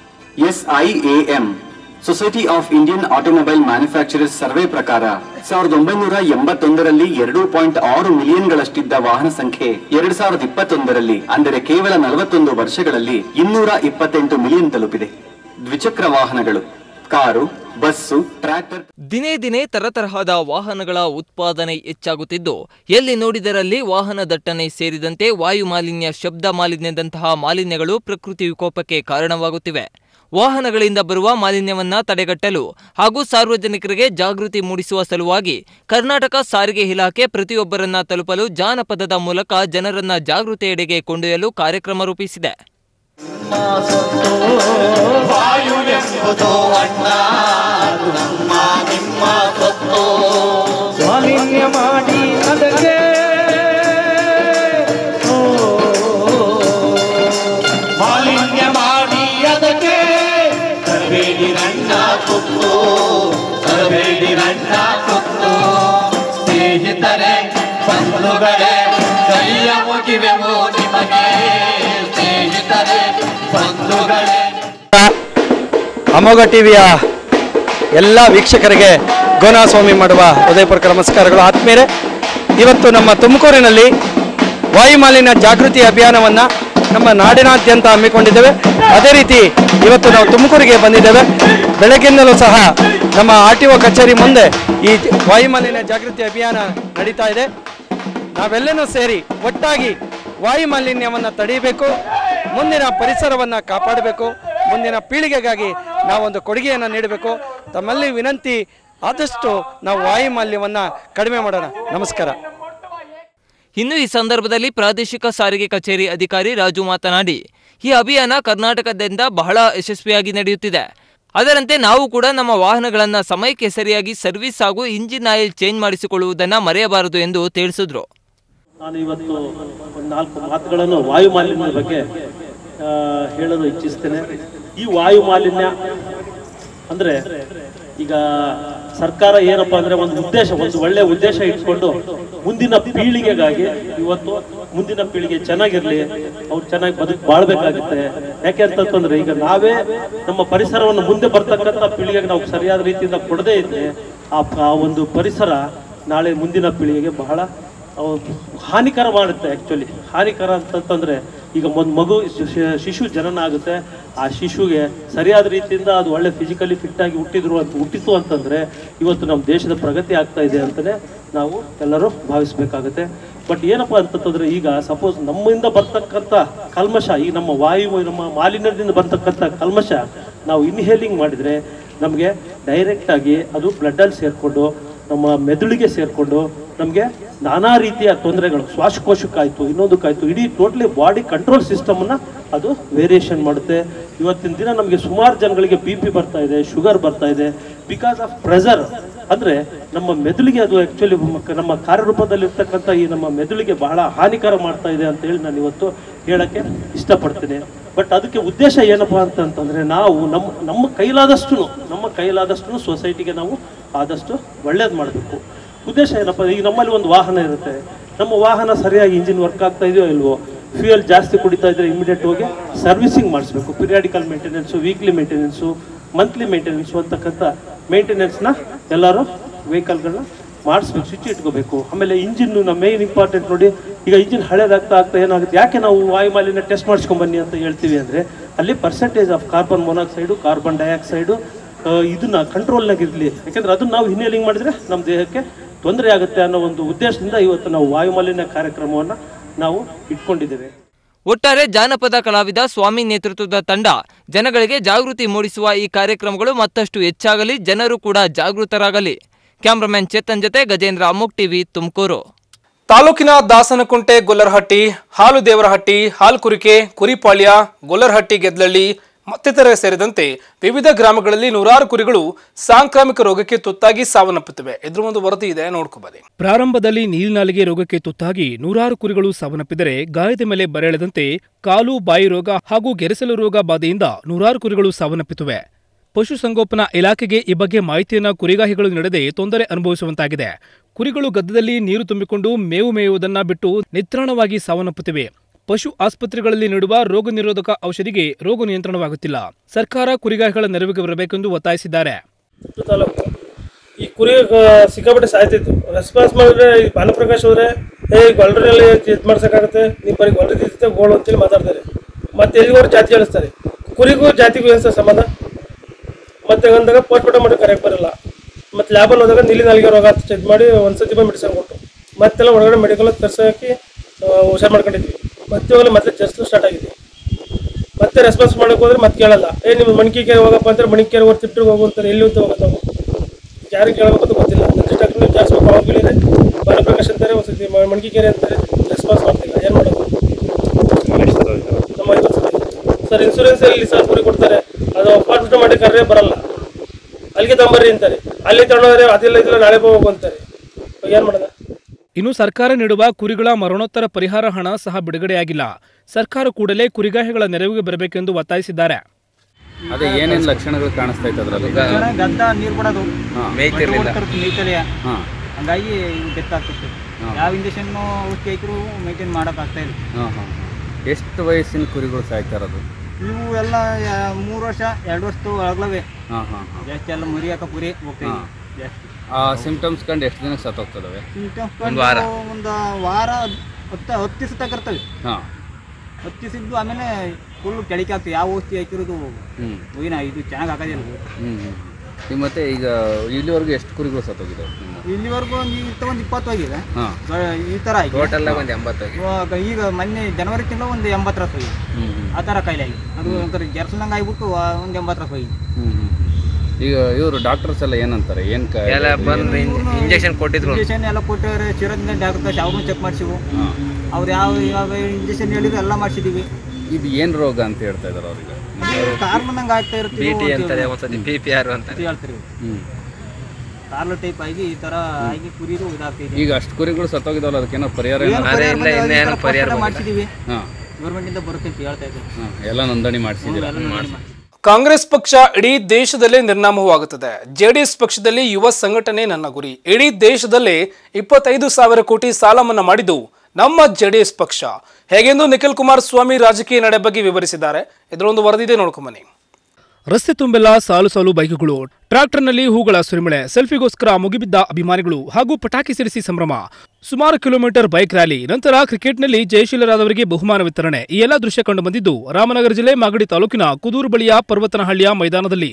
I: SIAM society of Indian automobile manufacturers survey ಪ್ರಕಾರ ಸಾವಿರದ ಒಂಬೈನೂರ ಎಂಬತ್ತೊಂದರಲ್ಲಿ ಎರಡು ಪಾಯಿಂಟ್ ಆರು ಮಿಲಿಯನ್ಗಳಷ್ಟಿದ್ದ ವಾಹನ ಸಂಖ್ಯೆ ಎರಡ್ ಸಾವಿರದ ಇಪ್ಪತ್ತೊಂದರಲ್ಲಿ ಅಂದರೆ ಕೇವಲ ನಲವತ್ತೊಂದು ವರ್ಷಗಳಲ್ಲಿ ಇನ್ನೂರ ಇಪ್ಪತ್ತೆಂಟು ಮಿಲಿಯನ್ ತಲುಪಿದೆ ದ್ವಿಚಕ್ರ ವಾಹನಗಳು ಕಾರು ಬಸ್ಸು ಟ್ರ್ಯಾಕ್ಟರ್
D: ದಿನೇ ದಿನೇ ತರತರಹದ ವಾಹನಗಳ ಉತ್ಪಾದನೆ ಹೆಚ್ಚಾಗುತ್ತಿದ್ದು ಎಲ್ಲಿ ನೋಡಿದರಲ್ಲಿ ವಾಹನ ದಟ್ಟಣೆ ಸೇರಿದಂತೆ ವಾಯು ಮಾಲಿನ್ಯ ಶಬ್ದ ಮಾಲಿನ್ಯದಂತಹ ಮಾಲಿನ್ಯಗಳು ಪ್ರಕೃತಿ ವಿಕೋಪಕ್ಕೆ ಕಾರಣವಾಗುತ್ತಿವೆ ವಾಹನಗಳಿಂದ ಬರುವ ಮಾಲಿನ್ಯವನ್ನ ತಡೆಗಟ್ಟಲು ಹಾಗೂ ಸಾರ್ವಜನಿಕರಿಗೆ ಜಾಗೃತಿ ಮೂಡಿಸುವ ಸಲುವಾಗಿ ಕರ್ನಾಟಕ ಸಾರಿಗೆ ಇಲಾಖೆ ಪ್ರತಿಯೊಬ್ಬರನ್ನ ತಲುಪಲು ಜಾನಪದದ ಮೂಲಕ ಜನರನ್ನ ಜಾಗೃತಿಯೆಡೆಗೆ ಕೊಂಡೊಯ್ಯಲು ಕಾರ್ಯಕ್ರಮ ರೂಪಿಸಿದೆ
J: ಮಾಲಿನ್ಯ ಮಾಡಿ ಅದಕ್ಕೆ ಓ, ಮಾಲಿನ್ಯ ಮಾಡಿ ಅದಕ್ಕೆ ತರಬೇಡಿ ರಣ್ಣ ಕೊತ್ತು ತರಬೇಡಿ ರಣ್ಣ ಕೊತ್ತು ಸ್ನೇಹಿತರೆ ಬಂಧುಗಳೇ ಕೈಯ ಮುಗಿವೆವು ನಿಮಗೆ ಸ್ನೇಹಿತರೆ ಬಂಧುಗಳೇ
C: ಅಮೋಘ ಟಿವಿಯ ಎಲ್ಲ ವೀಕ್ಷಕರಿಗೆ ಗೋನಾಸ್ವಾಮಿ ಮಾಡುವ ಹೃದಯಪೂರ್ವಕ ನಮಸ್ಕಾರಗಳು ಆತ್ಮೀಯರೇ ಇವತ್ತು ನಮ್ಮ ತುಮಕೂರಿನಲ್ಲಿ ವಾಯು ಮಾಲಿನ್ಯ ಜಾಗೃತಿ ಅಭಿಯಾನವನ್ನು ನಮ್ಮ ನಾಡಿನಾದ್ಯಂತ ಹಮ್ಮಿಕೊಂಡಿದ್ದೇವೆ ಅದೇ ರೀತಿ ಇವತ್ತು ನಾವು ತುಮಕೂರಿಗೆ ಬಂದಿದ್ದೇವೆ ಬೆಳಗ್ಗಿಂದಲೂ ಸಹ ನಮ್ಮ ಆರ್ ಟಿ ಒ ಕಚೇರಿ ಮುಂದೆ ಈ ವಾಯು ಮಾಲಿನ್ಯ ಜಾಗೃತಿ ಅಭಿಯಾನ ನಡೀತಾ ಇದೆ ನಾವೆಲ್ಲನೂ ಸೇರಿ ಒಟ್ಟಾಗಿ ವಾಯು ಮಾಲಿನ್ಯವನ್ನು ತಡೆಯಬೇಕು ಮುಂದಿನ ಪರಿಸರವನ್ನು ಕಾಪಾಡಬೇಕು ಮುಂದಿನ ಪೀಳಿಗೆಗಾಗಿ ನಾವೊಂದು ಕೊಡುಗೆಯನ್ನು ನೀಡಬೇಕು ತಮ್ಮಲ್ಲಿ ವಿನಂತಿ ಆದಷ್ಟು ನಾವು ವಾಯು ಮಾಲಿನ್ಯವನ್ನು ಕಡಿಮೆ ಮಾಡೋಣ ನಮಸ್ಕಾರ
D: ಇನ್ನು ಈ ಸಂದರ್ಭದಲ್ಲಿ ಪ್ರಾದೇಶಿಕ ಸಾರಿಗೆ ಕಚೇರಿ ಅಧಿಕಾರಿ ರಾಜು ಮಾತನಾಡಿ ಈ ಅಭಿಯಾನ ಕರ್ನಾಟಕದಿಂದ ಬಹಳ ಯಶಸ್ವಿಯಾಗಿ ನಡೆಯುತ್ತಿದೆ ಅದರಂತೆ ನಾವು ಕೂಡ ನಮ್ಮ ವಾಹನಗಳನ್ನು ಸಮಯಕ್ಕೆ ಸರಿಯಾಗಿ ಸರ್ವಿಸ್ ಹಾಗೂ ಇಂಜಿನ್ ಆಯಿಲ್ ಚೇಂಜ್ ಮಾಡಿಸಿಕೊಳ್ಳುವುದನ್ನು ಮರೆಯಬಾರದು ಎಂದು ತಿಳಿಸಿದ್ರು
K: ನಾನು ಇವತ್ತು ಒಂದು ನಾಲ್ಕು ಮಾತುಗಳನ್ನು ವಾಯು ಮಾಲಿನ್ಯದ ಬಗ್ಗೆ ಆ, ಹೇಳಲು ಇಚ್ಛಿಸ್ತೇನೆ ಈ ವಾಯು ಮಾಲಿನ್ಯ ಅಂದರೆ ಈಗ ಸರ್ಕಾರ ಏನಪ್ಪಾ ಅಂದ್ರೆ ಒಂದು ಉದ್ದೇಶ ಒಂದು ಒಳ್ಳೆ ಉದ್ದೇಶ ಇಟ್ಕೊಂಡು ಮುಂದಿನ ಪೀಳಿಗೆಗಾಗಿ ಇವತ್ತು ಮುಂದಿನ ಪೀಳಿಗೆ ಚೆನ್ನಾಗಿರ್ಲಿ ಅವ್ರು ಚೆನ್ನಾಗಿ ಬದುಕು ಬಾಳ್ಬೇಕಾಗುತ್ತೆ ಯಾಕೆ ಅಂತಂತಂದ್ರೆ ಈಗ ನಾವೇ ನಮ್ಮ ಪರಿಸರವನ್ನು ಮುಂದೆ ಬರ್ತಕ್ಕಂಥ ಪೀಳಿಗೆಗೆ ನಾವು ಸರಿಯಾದ ರೀತಿಯಿಂದ ಕೊಡದೇ ಇದ್ರೆ ಆ ಪ- ಆ ಒಂದು ಪರಿಸರ ನಾಳೆ ಮುಂದಿನ ಪೀಳಿಗೆಗೆ ಬಹಳ ಅವು ಹಾನಿಕರ ಮಾಡುತ್ತೆ ಆ್ಯಕ್ಚುಲಿ ಹಾನಿಕರ ಅಂತಂತಂದ್ರೆ ಈಗ ಒಂದು ಮಗು ಶಿ- ಶಿ- ಶಿಶು ಜನನ ಆಗುತ್ತೆ ಆ ಶಿಶುಗೆ ಸರಿಯಾದ ರೀತಿಯಿಂದ ಅದು ಒಳ್ಳೆ ಫಿಸಿಕಲಿ ಫಿಟ್ ಆಗಿ ಹುಟ್ಟಿದ್ರು ಅಂತ ಹುಟ್ಟಿತು ಅಂತಂದ್ರೆ ಇವತ್ತು ನಮ್ಮ ದೇಶದ ಪ್ರಗತಿ ಆಗ್ತಾ ಇದೆ ಅಂತಲೇ ನಾವು ಎಲ್ಲರೂ ಭಾವಿಸ್ಬೇಕಾಗುತ್ತೆ ಬಟ್ ಏನಪ್ಪ ಅಂತಂತಂದ್ರೆ ಈಗ ಸಪೋಸ್ ನಮ್ಮಿಂದ ಬರ್ತಕ್ಕಂಥ ಕಲ್ಮಶ ಈ ನಮ್ಮ ವಾಯು ನಮ್ಮ ಮಾಲಿನ್ಯದಿಂದ ಬರ್ತಕ್ಕಂಥ ಕಲ್ಮಶ ನಾವು ಇನ್ಹೇಲಿಂಗ್ ಮಾಡಿದ್ರೆ ನಮಗೆ ಡೈರೆಕ್ಟ್ ಆಗಿ ಅದು ಬ್ಲಡ್ಡಲ್ಲಿ ಸೇರಿಕೊಂಡು ನಮ್ಮ ಮೆದುಳಿಗೆ ಸೇರಿಕೊಂಡು ನಮಗೆ ನಾನಾ ರೀತಿಯ ತೊಂದರೆಗಳು ಶ್ವಾಸಕೋಶಕ್ಕಾಯ್ತು ಇನ್ನೊಂದಕ್ಕಾಯ್ತು ಇಡೀ ಟೋಟ್ಲಿ ಬಾಡಿ ಕಂಟ್ರೋಲ್ ಸಿಸ್ಟಮನ್ನು ಅದು ವೇರಿಯೇಷನ್ ಮಾಡುತ್ತೆ ಇವತ್ತಿನ ದಿನ ನಮಗೆ ಸುಮಾರು ಜನಗಳಿಗೆ ಬಿ ಪಿ ಬರ್ತಾ ಇದೆ ಶುಗರ್ ಬರ್ತಾ ಇದೆ ಬಿಕಾಸ್ ಆಫ್ ಪ್ರೆಷರ್ ಅಂದರೆ ನಮ್ಮ ಮೆದುಳಿಗೆ ಅದು ಆ್ಯಕ್ಚುಲಿ ನಮ್ಮ ಕಾರ್ಯರೂಪದಲ್ಲಿರ್ತಕ್ಕಂಥ ಈ ನಮ್ಮ ಮೆದುಳಿಗೆ ಬಹಳ ಹಾನಿಕರ ಮಾಡ್ತಾ ಇದೆ ಅಂತ ಹೇಳಿ ನಾನು ಇವತ್ತು ಹೇಳಕ್ಕೆ ಇಷ್ಟಪಡ್ತೀನಿ ಬಟ್ ಅದಕ್ಕೆ ಉದ್ದೇಶ ಏನಪ್ಪಾ ಅಂತಂತಂದ್ರೆ ನಾವು ನಮ್ಮ ನಮ್ಮ ಕೈಲಾದಷ್ಟು ನಮ್ಮ ಕೈಲಾದಷ್ಟು ಸೊಸೈಟಿಗೆ ನಾವು ಆದಷ್ಟು ಒಳ್ಳೇದು ಮಾಡಬೇಕು ಉದ್ದೇಶ ಏನಪ್ಪ ಈಗ ನಮ್ಮಲ್ಲಿ ಒಂದು ವಾಹನ ಇರುತ್ತೆ ನಮ್ಮ ವಾಹನ ಸರಿಯಾಗಿ ಇಂಜಿನ್ ವರ್ಕ್ ಆಗ್ತಾ ಇದೆಯೋ ಇಲ್ವೋ ಫ್ಯೂಯಲ್ ಜಾಸ್ತಿ ಕುಡಿತಾ ಇದ್ರೆ ಇಮಿಡಿಯೇಟ್ ಹೋಗಿ ಸರ್ವಿಸಿಂಗ್ ಮಾಡಿಸ್ಬೇಕು periodical maintenance weekly maintenance monthly maintenance ಅಂತಕ್ಕಂಥ ಮೇಂಟೆನೆನ್ಸ್ನ ಎಲ್ಲರೂ ವೆಹಿಕಲ್ಗಳನ್ನ ಮಾಡಿಸ್ಬೇಕು ಸ್ವಿಚ್ ಇಟ್ಕೋಬೇಕು ಆಮೇಲೆ ಇಂಜಿನ್ ನಮ್ಮ ಮೇನ್ ಇಂಪಾರ್ಟೆಂಟ್ ನೋಡಿ ಈಗ ಇಂಜಿನ್ ಹಳೇದಾಗ್ತಾ ಆಗ್ತಾ ಏನಾಗುತ್ತೆ ಯಾಕೆ ನಾವು ವಾಯು ಮಾಲಿನ್ಯ ಟೆಸ್ಟ್ ಮಾಡಿಸ್ಕೊಂಡ್ ಬನ್ನಿ ಅಂತ ಹೇಳ್ತೀವಿ ಅಂದರೆ ಅಲ್ಲಿ percentage of carbon monoxide carbon dioxide ಇದನ್ನ ಕಂಟ್ರೋಲ್ನಾಗ ಇರಲಿ ಯಾಕಂದ್ರೆ ಅದನ್ನ ನಾವು ಹಿನ್ನೆಲಿಂಗ್ ಮಾಡಿದ್ರೆ ನಮ್ಮ ದೇಹಕ್ಕೆ ತೊಂದರೆ ಆಗುತ್ತೆ ಅನ್ನೋ ಒಂದು ಉದ್ದೇಶದಿಂದ ಇವತ್ತು ನಾವು ವಾಯು ಮಾಲಿನ್ಯ ಕಾರ್ಯಕ್ರಮವನ್ನು ನಾವು ಇಟ್ಕೊಂಡಿದ್ದೇವೆ
D: ಒಟ್ಟಾರೆ ಜಾನಪದ ಕಲಾವಿದ ಸ್ವಾಮಿ ನೇತೃತ್ವದ ತಂಡ ಜನಗಳಿಗೆ ಜಾಗೃತಿ ಮೂಡಿಸುವ ಈ ಕಾರ್ಯಕ್ರಮಗಳು ಮತ್ತಷ್ಟು ಹೆಚ್ಚಾಗಲಿ ಜನರು ಕೂಡ ಜಾಗೃತರಾಗಲಿ ಕ್ಯಾಮ್ರಾಮನ್ ಚೇತನ್ ಜೊತೆ ಗಜೇಂದ್ರ ಅಮುಕ್ ಟಿವಿ ತುಮಕೂರು
A: ತಾಲೂಕಿನ ದಾಸನಕುಂಟೆ ಗೊಲ್ಲರಹಟ್ಟಿ ಹಾಲು ದೇವರಹಟ್ಟಿ ಹಾಲ್ಕುರಿಕೆ ಕುರಿಪಾಳ್ಯ ಗೊಲ್ಲರಹಟ್ಟಿ ಗೆದ್ಲಳ್ಳಿ ಮತ್ತಿತರ ಸೇರಿದಂತೆ ವಿವಿಧ ಗ್ರಾಮಗಳಲ್ಲಿ ನೂರಾರು ಕುರಿಗಳು ಸಾಂಕ್ರಾಮಿಕ ರೋಗಕ್ಕೆ ತುತ್ತಾಗಿ ಸಾವನ್ನಪ್ಪುತ್ತಿವೆ ಇದ್ರ ಒಂದು ವರದಿ ಇದೆ ನೋಡ್ಕೋಬನ್ನಿ ಪ್ರಾರಂಭದಲ್ಲಿ ನೀರಿನಾಲಿಗೆ ರೋಗಕ್ಕೆ ತುತ್ತಾಗಿ ನೂರಾರು ಕುರಿಗಳು ಸಾವನ್ನಪ್ಪಿದರೆ ಗಾಯದ ಮೇಲೆ ಬರೆಳೆದಂತೆ ಕಾಲು ಬಾಯಿ ರೋಗ ಹಾಗೂ ಗೆರೆಸಲು ರೋಗ ಬಾಧೆಯಿಂದ ನೂರಾರು ಕುರಿಗಳು ಸಾವನ್ನಪ್ಪಿವೆ ಪಶುಸಂಗೋಪನಾ ಇಲಾಖೆಗೆ ಈ ಬಗ್ಗೆ ಮಾಹಿತಿಯನ್ನ ಕುರಿಗಾಹಿಗಳು ನೀಡದೆ ತೊಂದರೆ ಅನುಭವಿಸುವಂತಾಗಿದೆ ಕುರಿಗಳು ಗದ್ದದಲ್ಲಿ ನೀರು ತುಂಬಿಕೊಂಡು ಮೇವು ಮೇಯುವುದನ್ನ ಬಿಟ್ಟು ನಿತ್ರಾಣವಾಗಿ ಸಾವನ್ನಪ್ಪುತ್ತಿವೆ ಪಶು ಆಸ್ಪತ್ರೆಗಳಲ್ಲಿ ನೀಡುವ ರೋಗ ನಿರೋಧಕ ಔಷಧಿಗೆ ರೋಗ ನಿಯಂತ್ರಣವಾಗುತ್ತಿಲ್ಲ ಸರ್ಕಾರ ಕುರಿಗಾಹಿಗಳ ನೆರವಿಗೆ ಬರಬೇಕೆಂದು ಒತ್ತಾಯಿಸಿದ್ದಾರೆ
L: ತಾಲೂಕು ಈ ಕುರಿ ಆ, ಸಿಕ್ಕಾಪಟ್ಟೆ ಸಾಯ್ತಿತ್ತು ರೆಸ್ಪಾನ್ಸ್ ಮಾಡಿದ್ರೆ ಈ ಭಾನುಪ್ರಕಾಶ್ ಅವರೇ ಏ ಗೊಲ್ರಲ್ಲಿ ಇದು ಮಾಡ್ಸೋಕ್ಕಾಗುತ್ತೆ ನೀವು ಬರೀ ಗೊಲ್ರಿ ತಿಂತೆ ಗೋಳು ಅಂತೇಳಿ ಮಾತಾಡ್ತಾರೆ ಮತ್ತೆ ಎಲ್ಲಿಗೋರು ಜಾತಿ ಹೇಳಿಸ್ತಾರೆ ಕುರಿಗೂ ಜಾತಿಗೂ ಏನು ಸರ್ ಸಂಬಂಧ ಮತ್ತೆ ಅಂದಾಗ ಪೋಸ್ಟ್ ಮಾರ್ಟಮ್ ಮಾಡಿ ಕರೆಕ್ಟ್ ಬರಲ್ಲ ಮತ್ತೆ ಲ್ಯಾಬಲ್ಲಿ ಹೋದಾಗ ನೀಲಿ ನಾಲಿಗೆ ರೋಗ ಅಂತ ಚೆಕ್ ಮಾಡಿ ಒಂದ್ಸತಿ ಬಂದು ಮೆಡಿಸಿನ್ ಕೊಟ್ಟು ಮತ್ತೆಲ್ಲ ಒಳಗಡೆ ಮೆಡಿಕಲ್ ತರ್ಸೋಕೆ ಹುಷಾರು ಮಾಡ್ಕೊಂಡಿದ್ವಿ ಮತ್ತೆ ಹೋಗಲಿ ಮತ್ತೆ ಜಸ್ಟ್ ಸ್ಟಾರ್ಟ್ ಆಗಿದೆ ಮತ್ತೆ ರೆಸ್ಪಾನ್ಸ್ ಮಾಡಕ್ ಹೋದ್ರೆ ಮತ್ತೆ ಕೇಳಲ್ಲ ಏ ನಿಮ್ಮ ಮಣಿಕೆರೆ ಹೋಗಪ್ಪ ಅಂದ್ರೆ ಮಣಿಕೆರೆ ಹೋಗಿ ತಿಟ್ಟಿಗೆ ಹೋಗು ಅಂತಾರೆ ಎಲ್ಲಿ ಅಂತ ಹೋಗೋದು ನಾವು ಯಾರಿಗೆ ಕೇಳಬೇಕು ಅಂತ ಗೊತ್ತಿಲ್ಲ ನೆಕ್ಸ್ಟ್ ಟೈಮ್ ಜಾಸ್ತಿ ಅವಾಗ ಕೇಳಿದ್ರೆ ಬಾಲಪ್ರಕಾಶ್ ಅಂತಾರೆ ಒಂದ್ಸತಿ ಮ- ಮಣಿಕೆರೆ ಅಂತಾರೆ ರೆಸ್ಪಾನ್ಸ್ ಮಾಡ್ತಿಲ್ಲ ಏನು ಮಾಡೋದು ನಮ್ಮ ಇದು ಸರ್ ಇನ್ಸೂರೆನ್ಸ್ ಎಲ್ಲಿ ಸರ್ ಕುರಿ ಕೊಡ್ತಾರೆ ಅದು ಅಪಾರ್ಟ್ಮೆಂಟ್ ಮಾಡಿ ಕರ್ರೆ ಬರಲ್ಲ ಅಲ್ಲಿಗೆ ತಂಬರ್ರಿ ಅಂತಾರೆ ಅಲ್ಲಿ ತಗೊಂಡ್ರೆ ಅದಿಲ್ಲ ಇದಿಲ್ಲ ನಾಳೆ ಹೋಗು ಅಂತಾರೆ ಏನು ಮಾಡೋದು
A: ಇನ್ನು ಸರ್ಕಾರ ನೀಡುವ ಕುರಿಗಳ ಮರಣೋತ್ತರ ಪರಿಹಾರ ಹಣ ಸಹ ಬಿಡುಗಡೆಯಾಗಿಲ್ಲ ಸರ್ಕಾರ ಕೂಡಲೇ ಕುರಿಗಾಹಿಗಳ ನೆರವಿಗೆ ಬರಬೇಕೆಂದು ಒತ್ತಾಯಿಸಿದ್ದಾರೆ
M: ಅದೇ ಏನೇನು ಲಕ್ಷಣಗಳು ಕಾಣಿಸ್ತಾ ಇತ್ತು ಅದರಲ್ಲಿ
N: ಗದ್ದ ನೀರು ಕೊಡೋದು
M: ಮೇಯ್ತಿರ್ಲಿಲ್ಲ.
N: ಮೇಯ್ತಲಿಯ
M: ಹಾಂ
N: ಹಂಗಾಗಿ ಡೆತ್ ಆಗ್ತಿತ್ತು
M: ಹಾ.
N: ಯಾವ ಇಂಜೆಕ್ಷನ್ ಔಷಧಿ ಹಾಕಿದ್ರು ಮೇಂಟೈನ್ ಮಾಡಕ್ ಆಗ್ತಾ ಇಲ್ಲ
M: ಹಾಂ ಹಾಂ ಎಷ್ಟು ವಯಸ್ಸಿನ ಕುರಿಗಳು ಸಾಯ್ತಾ ಇರೋದು
N: ಇವು ಎಲ್ಲ ಯಾ- ಮೂರು ವರ್ಷ ಎರಡು ವರ್ಷದ ಒಳಗ್ಲವೆ
M: ಹಾಂ ಹಾಂ ಹಾಂ
N: ಜಾಸ್ತಿ ಎಲ್ಲ ಮರಿ ಹಾಕ ಪುರಿ ಹೋಗ್ತಾ
M: ಹಾಂ.
N: ಇದೆ ಜಾಸ್ತಿ
M: ಆ ಸಿಂಪ್ಟಮ್ಸ್ ಕಂಡು ಎಷ್ಟು ದಿನಕ್ಕೆ ಸತ್ತೋಗ್ತದವೆ
N: Symptoms
M: ಒಂದು
N: ಕಂಡು
M: ವಾರ
N: ಒಂದು ವಾರ ಹತ್ತು ಹತ್ತು ದಿವಸ ತನಕ ಇರ್ತವೆ
M: ಹಾಂ
N: ಹತ್ತು ದಿವಸ ಇದ್ದು ಆಮೇಲೆ ಫುಲ್ ಕೆಳಕ್ಕೆ ಆಗ್ತದೆ ಯಾವ ಔಷಧಿ ಹಾಕಿರೋದು
M: ಹ್ಞೂ
N: ಹೋಗಿನ ಇದು ಚೆನ್ನಾಗಿ ಹಾಕೋದಿಲ್ಲ
M: ಹ್ಞೂ ಹ್ಞೂ ಈಗ ಮತ್ತೆ ಈಗ ಇಲ್ಲಿವರೆಗೂ ಎಷ್ಟು ಕುರಿಗಳು ಸತ್ತೋಗಿದ್ದಾವೆ ನಿಮ್ಮ
N: ಇಲ್ಲಿವರೆಗೂ ಒಂದು ಈಗ ಒಂದು ಇಪ್ಪತ್ತು ಆಗಿದೆ
M: ಹಾಂ
N: ಈ ಥರ ಆಗಿದೆ
M: ಟೋಟಲ್ ಒಂದು ಎಂಬತ್ತಾಗಿ
N: ಇವಾಗ ಈಗ ಮೊನ್ನೆ ಜನವರಿ ತಿಂಗಳು ಒಂದು ಎಂಬತ್ತು ರಸ ಹೋಗಿದೆ
M: ಹ್ಞೂ ಹ್ಞೂ
N: ಆ ಥರ ಕಾಯಿಲೆ ಆಗಿದೆ ಅದು ಒಂಥರ ಜರ್ಸಲ್ದಂಗೆ ಆಗಿಬಿಟ್ಟು ಒಂದು ಎಂಬತ್ತು ರಸ ಹೋಗಿದೆ
M: ಹ್ಞೂ ಹ್ಞೂ ಈಗ ಇವರು ಡಾಕ್ಟರ್ಸ್ ಎಲ್ಲ ಏನಂತಾರೆ ಏನು
N: ಇಂಜೆಕ್ಷನ್ ಕೊಟ್ಟಿದ್ರು ಇಂಜೆಕ್ಷನ್ ಎಲ್ಲ ಕೊಟ್ಟವ್ರೆ ಶಿರೋದಿಂದ ಡಾಕ್ಟರ್ ಅವ್ರನ್ನೂ ಚೆಕ್ ಮಾಡಿಸಿವು ಅವ್ರು ಯಾವ ಯಾವ ಇಂಜೆಕ್ಷನ್ ಹೇಳಿದ್ರು ಎಲ್ಲ ಮಾಡಿಸಿದೀವಿ
M: ಇದು ಏನು ರೋಗ ಅಂತ ಹೇಳ್ತಾ ಇದ್ದಾರೆ ಅವ್ರಿಗೆ
N: ಕಾರ್ಬನ್ದಂಗೆ ಆಗ್ತಾ ಇರುತ್ತೆ
D: ಬಿ ಟಿ ಅಂತಾರೆ ಒಂದ್ಸತಿ ಪಿ ಪಿ ಆರ್ ಅಂತಾರೆ
N: ಹೇಳ್ತೀರಿ
M: ಹ್ಞೂ
N: ಕಾರ್ಲ ಟೈಪ್ ಆಗಿ ಈ ಥರ ಆಗಿ ಕುರಿದು ಇದಾಗ್ತಿದೆ
M: ಈಗ ಅಷ್ಟು ಕುರಿಗಳು ಸತ್ತೋಗಿದಾವಲ್ಲ ಅದಕ್ಕೇನೋ ಪರಿಹಾರ
N: ಏನು ಪರಿಹಾರ ಬಂದಿದೆ, ಈ ಥರ
D: ಪರಿಹಾರ
N: post ಎಲ್ಲ ಮಾಡಿಸಿದೀವಿ
M: ಹಾಂ
N: ಗೌರ್ಮೆಂಟಿಂದ ಬರುತ್ತೆ ಅಂತ ಹೇಳ್ತಾ ಇದ್ದಾರೆ
M: ಹಾಂ ಎಲ್ಲ ನೋಂದಣಿ ಮಾಡಿಸಿದ್ದೀರಾ
N: ಎಲ್ಲ ನೋಂದಣಿ ಮಾಡಿ.
A: ಕಾಂಗ್ರೆಸ್ ಪಕ್ಷ ಇಡೀ ದೇಶದಲ್ಲೇ ನಿರ್ನಾಮವಾಗುತ್ತದೆ ಜೆಡಿಎಸ್ ಪಕ್ಷದಲ್ಲಿ ಯುವ ಸಂಘಟನೆ ನನ್ನ ಗುರಿ ಇಡೀ ದೇಶದಲ್ಲೇ ಇಪ್ಪತ್ತೈದು ಸಾವಿರ ಕೋಟಿ ಸಾಲ ಮನ್ನಾ ಮಾಡಿದ್ದು ನಮ್ಮ ಜೆಡಿಎಸ್ ಪಕ್ಷ ಹೇಗೆಂದು ನಿಖಿಲ್ ಕುಮಾರಸ್ವಾಮಿ ರಾಜಕೀಯ ನಡೆ ಬಗ್ಗೆ ವಿವರಿಸಿದ್ದಾರೆ ಇದರೊಂದು ವರದಿದೆ ನೋಡ್ಕೊಂಬನ್ನಿ ರಸ್ತೆ ತುಂಬೆಲ್ಲ ಸಾಲು ಸಾಲು ಬೈಕುಗಳು ಟ್ರಾಕ್ಟರ್ನಲ್ಲಿ ಹೂಗಳ ಸುರಿಮಳೆ ಸೆಲ್ಫಿಗೋಸ್ಕರ ಮುಗಿಬಿದ್ದ ಅಭಿಮಾನಿಗಳು ಹಾಗೂ ಪಟಾಕಿ ಸಿಡಿಸಿ ಸಂಭ್ರಮ ಸುಮಾರು ಕಿಲೋಮೀಟರ್ ಬೈಕ್ ರ್ಯಾಲಿ ನಂತರ ಕ್ರಿಕೆಟ್ನಲ್ಲಿ ಜಯಶೀಲರಾದವರಿಗೆ ಬಹುಮಾನ ವಿತರಣೆ ಈ ಎಲ್ಲ ದೃಶ್ಯ ಕಂಡು ಬಂದಿದ್ದು ರಾಮನಗರ ಜಿಲ್ಲೆ ಮಾಗಡಿ ತಾಲೂಕಿನ ಕುದೂರು ಬಳಿಯ ಪರ್ವತನಹಳ್ಳಿಯ ಮೈದಾನದಲ್ಲಿ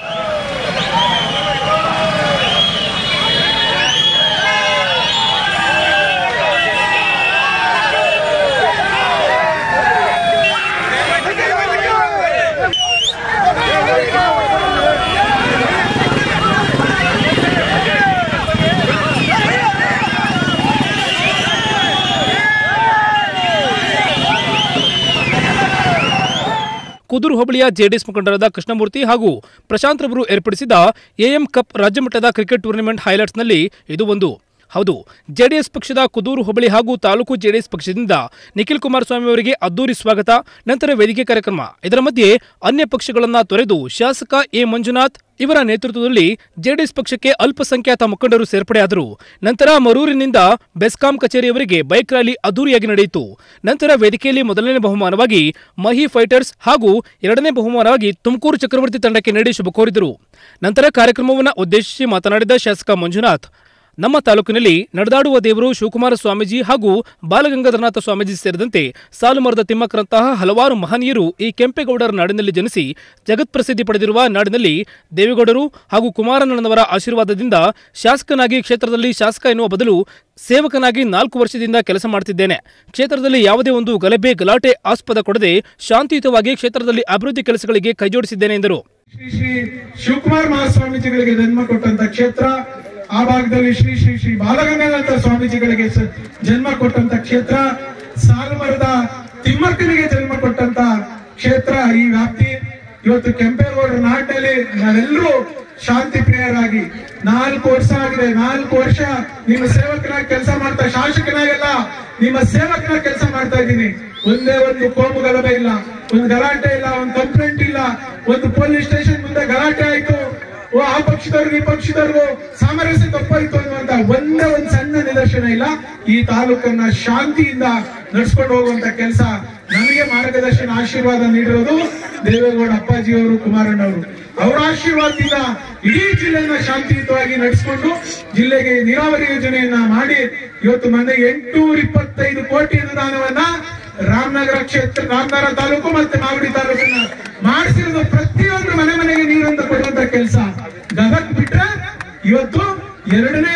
A: ಕುದೂರು ಹೋಬಳಿಯ ಜೆಡಿಎಸ್ ಮುಖಂಡರಾದ ಕೃಷ್ಣಮೂರ್ತಿ ಹಾಗೂ ಪ್ರಶಾಂತ್ ರವರು ಏರ್ಪಡಿಸಿದ ಎಎಂ ಕಪ್ ರಾಜ್ಯಮಟ್ಟದ ಕ್ರಿಕೆಟ್ ಟೂರ್ನಿಮೆಂಟ್ ಹೈಲೈಟ್ಸ್ನಲ್ಲಿ ಇದು ಒಂದು ಹೌದು ಜೆಡಿಎಸ್ ಪಕ್ಷದ ಕುದೂರು ಹೋಬಳಿ ಹಾಗೂ ತಾಲೂಕು ಜೆಡಿಎಸ್ ಪಕ್ಷದಿಂದ ನಿಖಿಲ್ ಕುಮಾರಸ್ವಾಮಿ ಅವರಿಗೆ ಅದ್ದೂರಿ ಸ್ವಾಗತ ನಂತರ ವೇದಿಕೆ ಕಾರ್ಯಕ್ರಮ ಇದರ ಮಧ್ಯೆ ಅನ್ಯ ಪಕ್ಷಗಳನ್ನ ತೊರೆದು ಶಾಸಕ ಎ ಮಂಜುನಾಥ್ ಇವರ ನೇತೃತ್ವದಲ್ಲಿ ಜೆಡಿಎಸ್ ಪಕ್ಷಕ್ಕೆ ಅಲ್ಪಸಂಖ್ಯಾತ ಮುಖಂಡರು ಸೇರ್ಪಡೆಯಾದರು ನಂತರ ಮರೂರಿನಿಂದ ಬೆಸ್ಕಾಂ ಕಚೇರಿಯವರೆಗೆ ಬೈಕ್ ರ್ಯಾಲಿ ಅದ್ದೂರಿಯಾಗಿ ನಡೆಯಿತು ನಂತರ ವೇದಿಕೆಯಲ್ಲಿ ಮೊದಲನೇ ಬಹುಮಾನವಾಗಿ ಮಹಿ ಫೈಟರ್ಸ್ ಹಾಗೂ ಎರಡನೇ ಬಹುಮಾನವಾಗಿ ತುಮಕೂರು ಚಕ್ರವರ್ತಿ ತಂಡಕ್ಕೆ ನೀಡಿ ಶುಭ ಕೋರಿದರು ನಂತರ ಕಾರ್ಯಕ್ರಮವನ್ನು ಉದ್ದೇಶಿಸಿ ಮಾತನಾಡಿದ ಶಾಸಕ ಮಂಜುನಾಥ್ ನಮ್ಮ ತಾಲೂಕಿನಲ್ಲಿ ನಡೆದಾಡುವ ದೇವರು ಶಿವಕುಮಾರ ಸ್ವಾಮೀಜಿ ಹಾಗೂ ಬಾಲಗಂಗಾಧರನಾಥ ಸ್ವಾಮೀಜಿ ಸೇರಿದಂತೆ ಸಾಲುಮರದ ತಿಮ್ಮಕ್ಕರಂತಹ ಹಲವಾರು ಮಹನೀಯರು ಈ ಕೆಂಪೇಗೌಡರ ನಾಡಿನಲ್ಲಿ ಜನಿಸಿ ಜಗತ್ಪ್ರಸಿದ್ಧಿ ಪಡೆದಿರುವ ನಾಡಿನಲ್ಲಿ ದೇವೇಗೌಡರು ಹಾಗೂ ಕುಮಾರಣ್ಣನವರ ಆಶೀರ್ವಾದದಿಂದ ಶಾಸಕನಾಗಿ ಕ್ಷೇತ್ರದಲ್ಲಿ ಶಾಸಕ ಎನ್ನುವ ಬದಲು ಸೇವಕನಾಗಿ ನಾಲ್ಕು ವರ್ಷದಿಂದ ಕೆಲಸ ಮಾಡುತ್ತಿದ್ದೇನೆ ಕ್ಷೇತ್ರದಲ್ಲಿ ಯಾವುದೇ ಒಂದು ಗಲಭೆ ಗಲಾಟೆ ಆಸ್ಪದ ಕೊಡದೆ ಶಾಂತಿಯುತವಾಗಿ ಕ್ಷೇತ್ರದಲ್ಲಿ ಅಭಿವೃದ್ಧಿ ಕೆಲಸಗಳಿಗೆ ಕೈಜೋಡಿಸಿದ್ದೇನೆ ಎಂದರು
O: ಶ್ರೀ ಶ್ರೀ ಶಿವಕುಮಾರ ಮಹಾಸ್ವಾಮೀಜಿಗಳಿಗೆ ಜನ್ಮ ಕೊಟ್ಟಂತ ಕ್ಷೇತ್ರ ಆ ಭಾಗದಲ್ಲಿ ಶ್ರೀ ಶ್ರೀ ಶ್ರೀ ಬಾಲಗಂಗಾಧರ ಸ್ವಾಮೀಜಿಗಳಿಗೆ ಸ- ಜನ್ಮ ಕೊಟ್ಟಂತ ಕ್ಷೇತ್ರ ಸಾಲುಮರದ ತಿಮ್ಮಕ್ಕನಿಗೆ ಜನ್ಮ ಕೊಟ್ಟಂತ ಕ್ಷೇತ್ರ ಈ ವ್ಯಾಪ್ತಿ ಇವತ್ತು ಕೆಂಪೇಗೌಡರ ನಾಡಿನಲ್ಲಿ ನಾವೆಲ್ಲರೂ ಶಾಂತಿ ಪ್ರಿಯರಾಗಿ ನಾಲ್ಕು ವರ್ಷ ಆಗಿದೆ ನಾಲ್ಕು ವರ್ಷ ನಿಮ್ಮ ಸೇವಕನಾಗಿ ಕೆಲಸ ಮಾಡ್ತಾ ಶಾಸಕನಾಗೆಲ್ಲ ನಿಮ್ಮ ಸೇವಕನಾಗಿ ಕೆಲಸ ಮಾಡ್ತಾ ಇದ್ದೀನಿ ಒಂದೇ ಒಂದು ಕೋಮು ಗಲಭೆ ಇಲ್ಲ ಒಂದು ಗಲಾಟೆ ಇಲ್ಲ ಒಂದು ಕಂಪ್ಲೇಂಟ್ ಇಲ್ಲ ಒಂದು ಪೊಲೀಸ್ ಸ್ಟೇಷನ್ ಮುಂದೆ ಗಲಾಟೆ ಆಯ್ತು ಓ ಆ ಪಕ್ಷದವ್ರಿಗೆ ಈ ಪಕ್ಷದವ್ರಿಗೂ ಸಾಮರಸ್ಯ ತಪ್ಪಾಯ್ತು ಅನ್ನುವಂತ ಒಂದೇ ಒಂದು ಸಣ್ಣ ನಿದರ್ಶನ ಇಲ್ಲ ಈ ತಾಲೂಕನ್ನ ಶಾಂತಿಯಿಂದ ನಡ್ಸ್ಕೊಂಡು ಹೋಗುವಂತ ಕೆಲಸ ನಮಗೆ ಮಾರ್ಗದರ್ಶನ ಆಶೀರ್ವಾದ ನೀಡಿರೋದು ದೇವೇಗೌಡ ಅಪ್ಪಾಜಿಯವರು ಕುಮಾರಣ್ಣವರು ಅವರ ಆಶೀರ್ವಾದದಿಂದ ಇಡೀ ಜಿಲ್ಲೆಯನ್ನ ಶಾಂತಿಯುತವಾಗಿ ನಡೆಸಿಕೊಂಡು ಜಿಲ್ಲೆಗೆ ನೀರಾವರಿ ಯೋಜನೆಯನ್ನ ಮಾಡಿ ಇವತ್ತು ಮೊನ್ನೆ ಎಂಟುನೂರ ಇಪ್ಪತ್ತೈದು ಕೋಟಿ ಅನುದಾನವನ್ನ ರಾಮನಗರ ಕ್ಷೇತ್ರ ರಾಮನಗರ ತಾಲೂಕು ಮತ್ತೆ ಮಾಗಡಿ ತಾಲೂಕನ್ನ ಮಾಡಿಸಿರೋದು ಪ್ರತಿಯೊಂದು ಮನೆ ಮನೆಗೆ ನೀರನ್ನು ಕೊಡುವಂತ ಕೆಲಸ ಗದಗ್ ಬಿಟ್ರೆ ಇವತ್ತು ಎರಡನೇ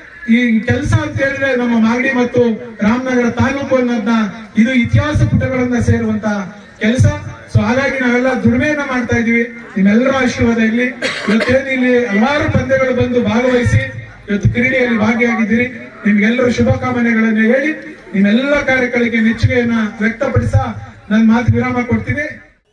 O: ಈ ಕೆಲಸ ಅಂತ ಹೇಳಿದ್ರೆ ನಮ್ಮ ಮಾಗಡಿ ಮತ್ತು ರಾಮನಗರ ತಾಲೂಕು ಅನ್ನೋದನ್ನ ಇದು ಇತಿಹಾಸ ಪುಟಗಳನ್ನ ಸೇರುವಂತ ಕೆಲಸ ಸೊ ಹಾಗಾಗಿ ನಾವೆಲ್ಲ ದುಡಿಮೆಯನ್ನ ಮಾಡ್ತಾ ಇದೀವಿ ನಿಮ್ಮೆಲ್ಲರ ಆಶೀರ್ವಾದ ಇರ್ಲಿ ಇವತ್ತೇನು ಇಲ್ಲಿ ಹಲವಾರು ಪಂದ್ಯಗಳು ಬಂದು ಭಾಗವಹಿಸಿ ಇವತ್ತು ಕ್ರೀಡೆಯಲ್ಲಿ ಭಾಗಿಯಾಗಿದ್ದೀರಿ ನಿಮ್ಗೆಲ್ಲರೂ ಶುಭಕಾಮನೆಗಳನ್ನು ಹೇಳಿ ನಿಮ್ಮೆಲ್ಲ ಕಾರ್ಯಗಳಿಗೆ ಮೆಚ್ಚುಗೆಯನ್ನ ವ್ಯಕ್ತಪಡಿಸ ನನ್ನ ಮಾತು ವಿರಾಮ ಕೊಡ್ತೀನಿ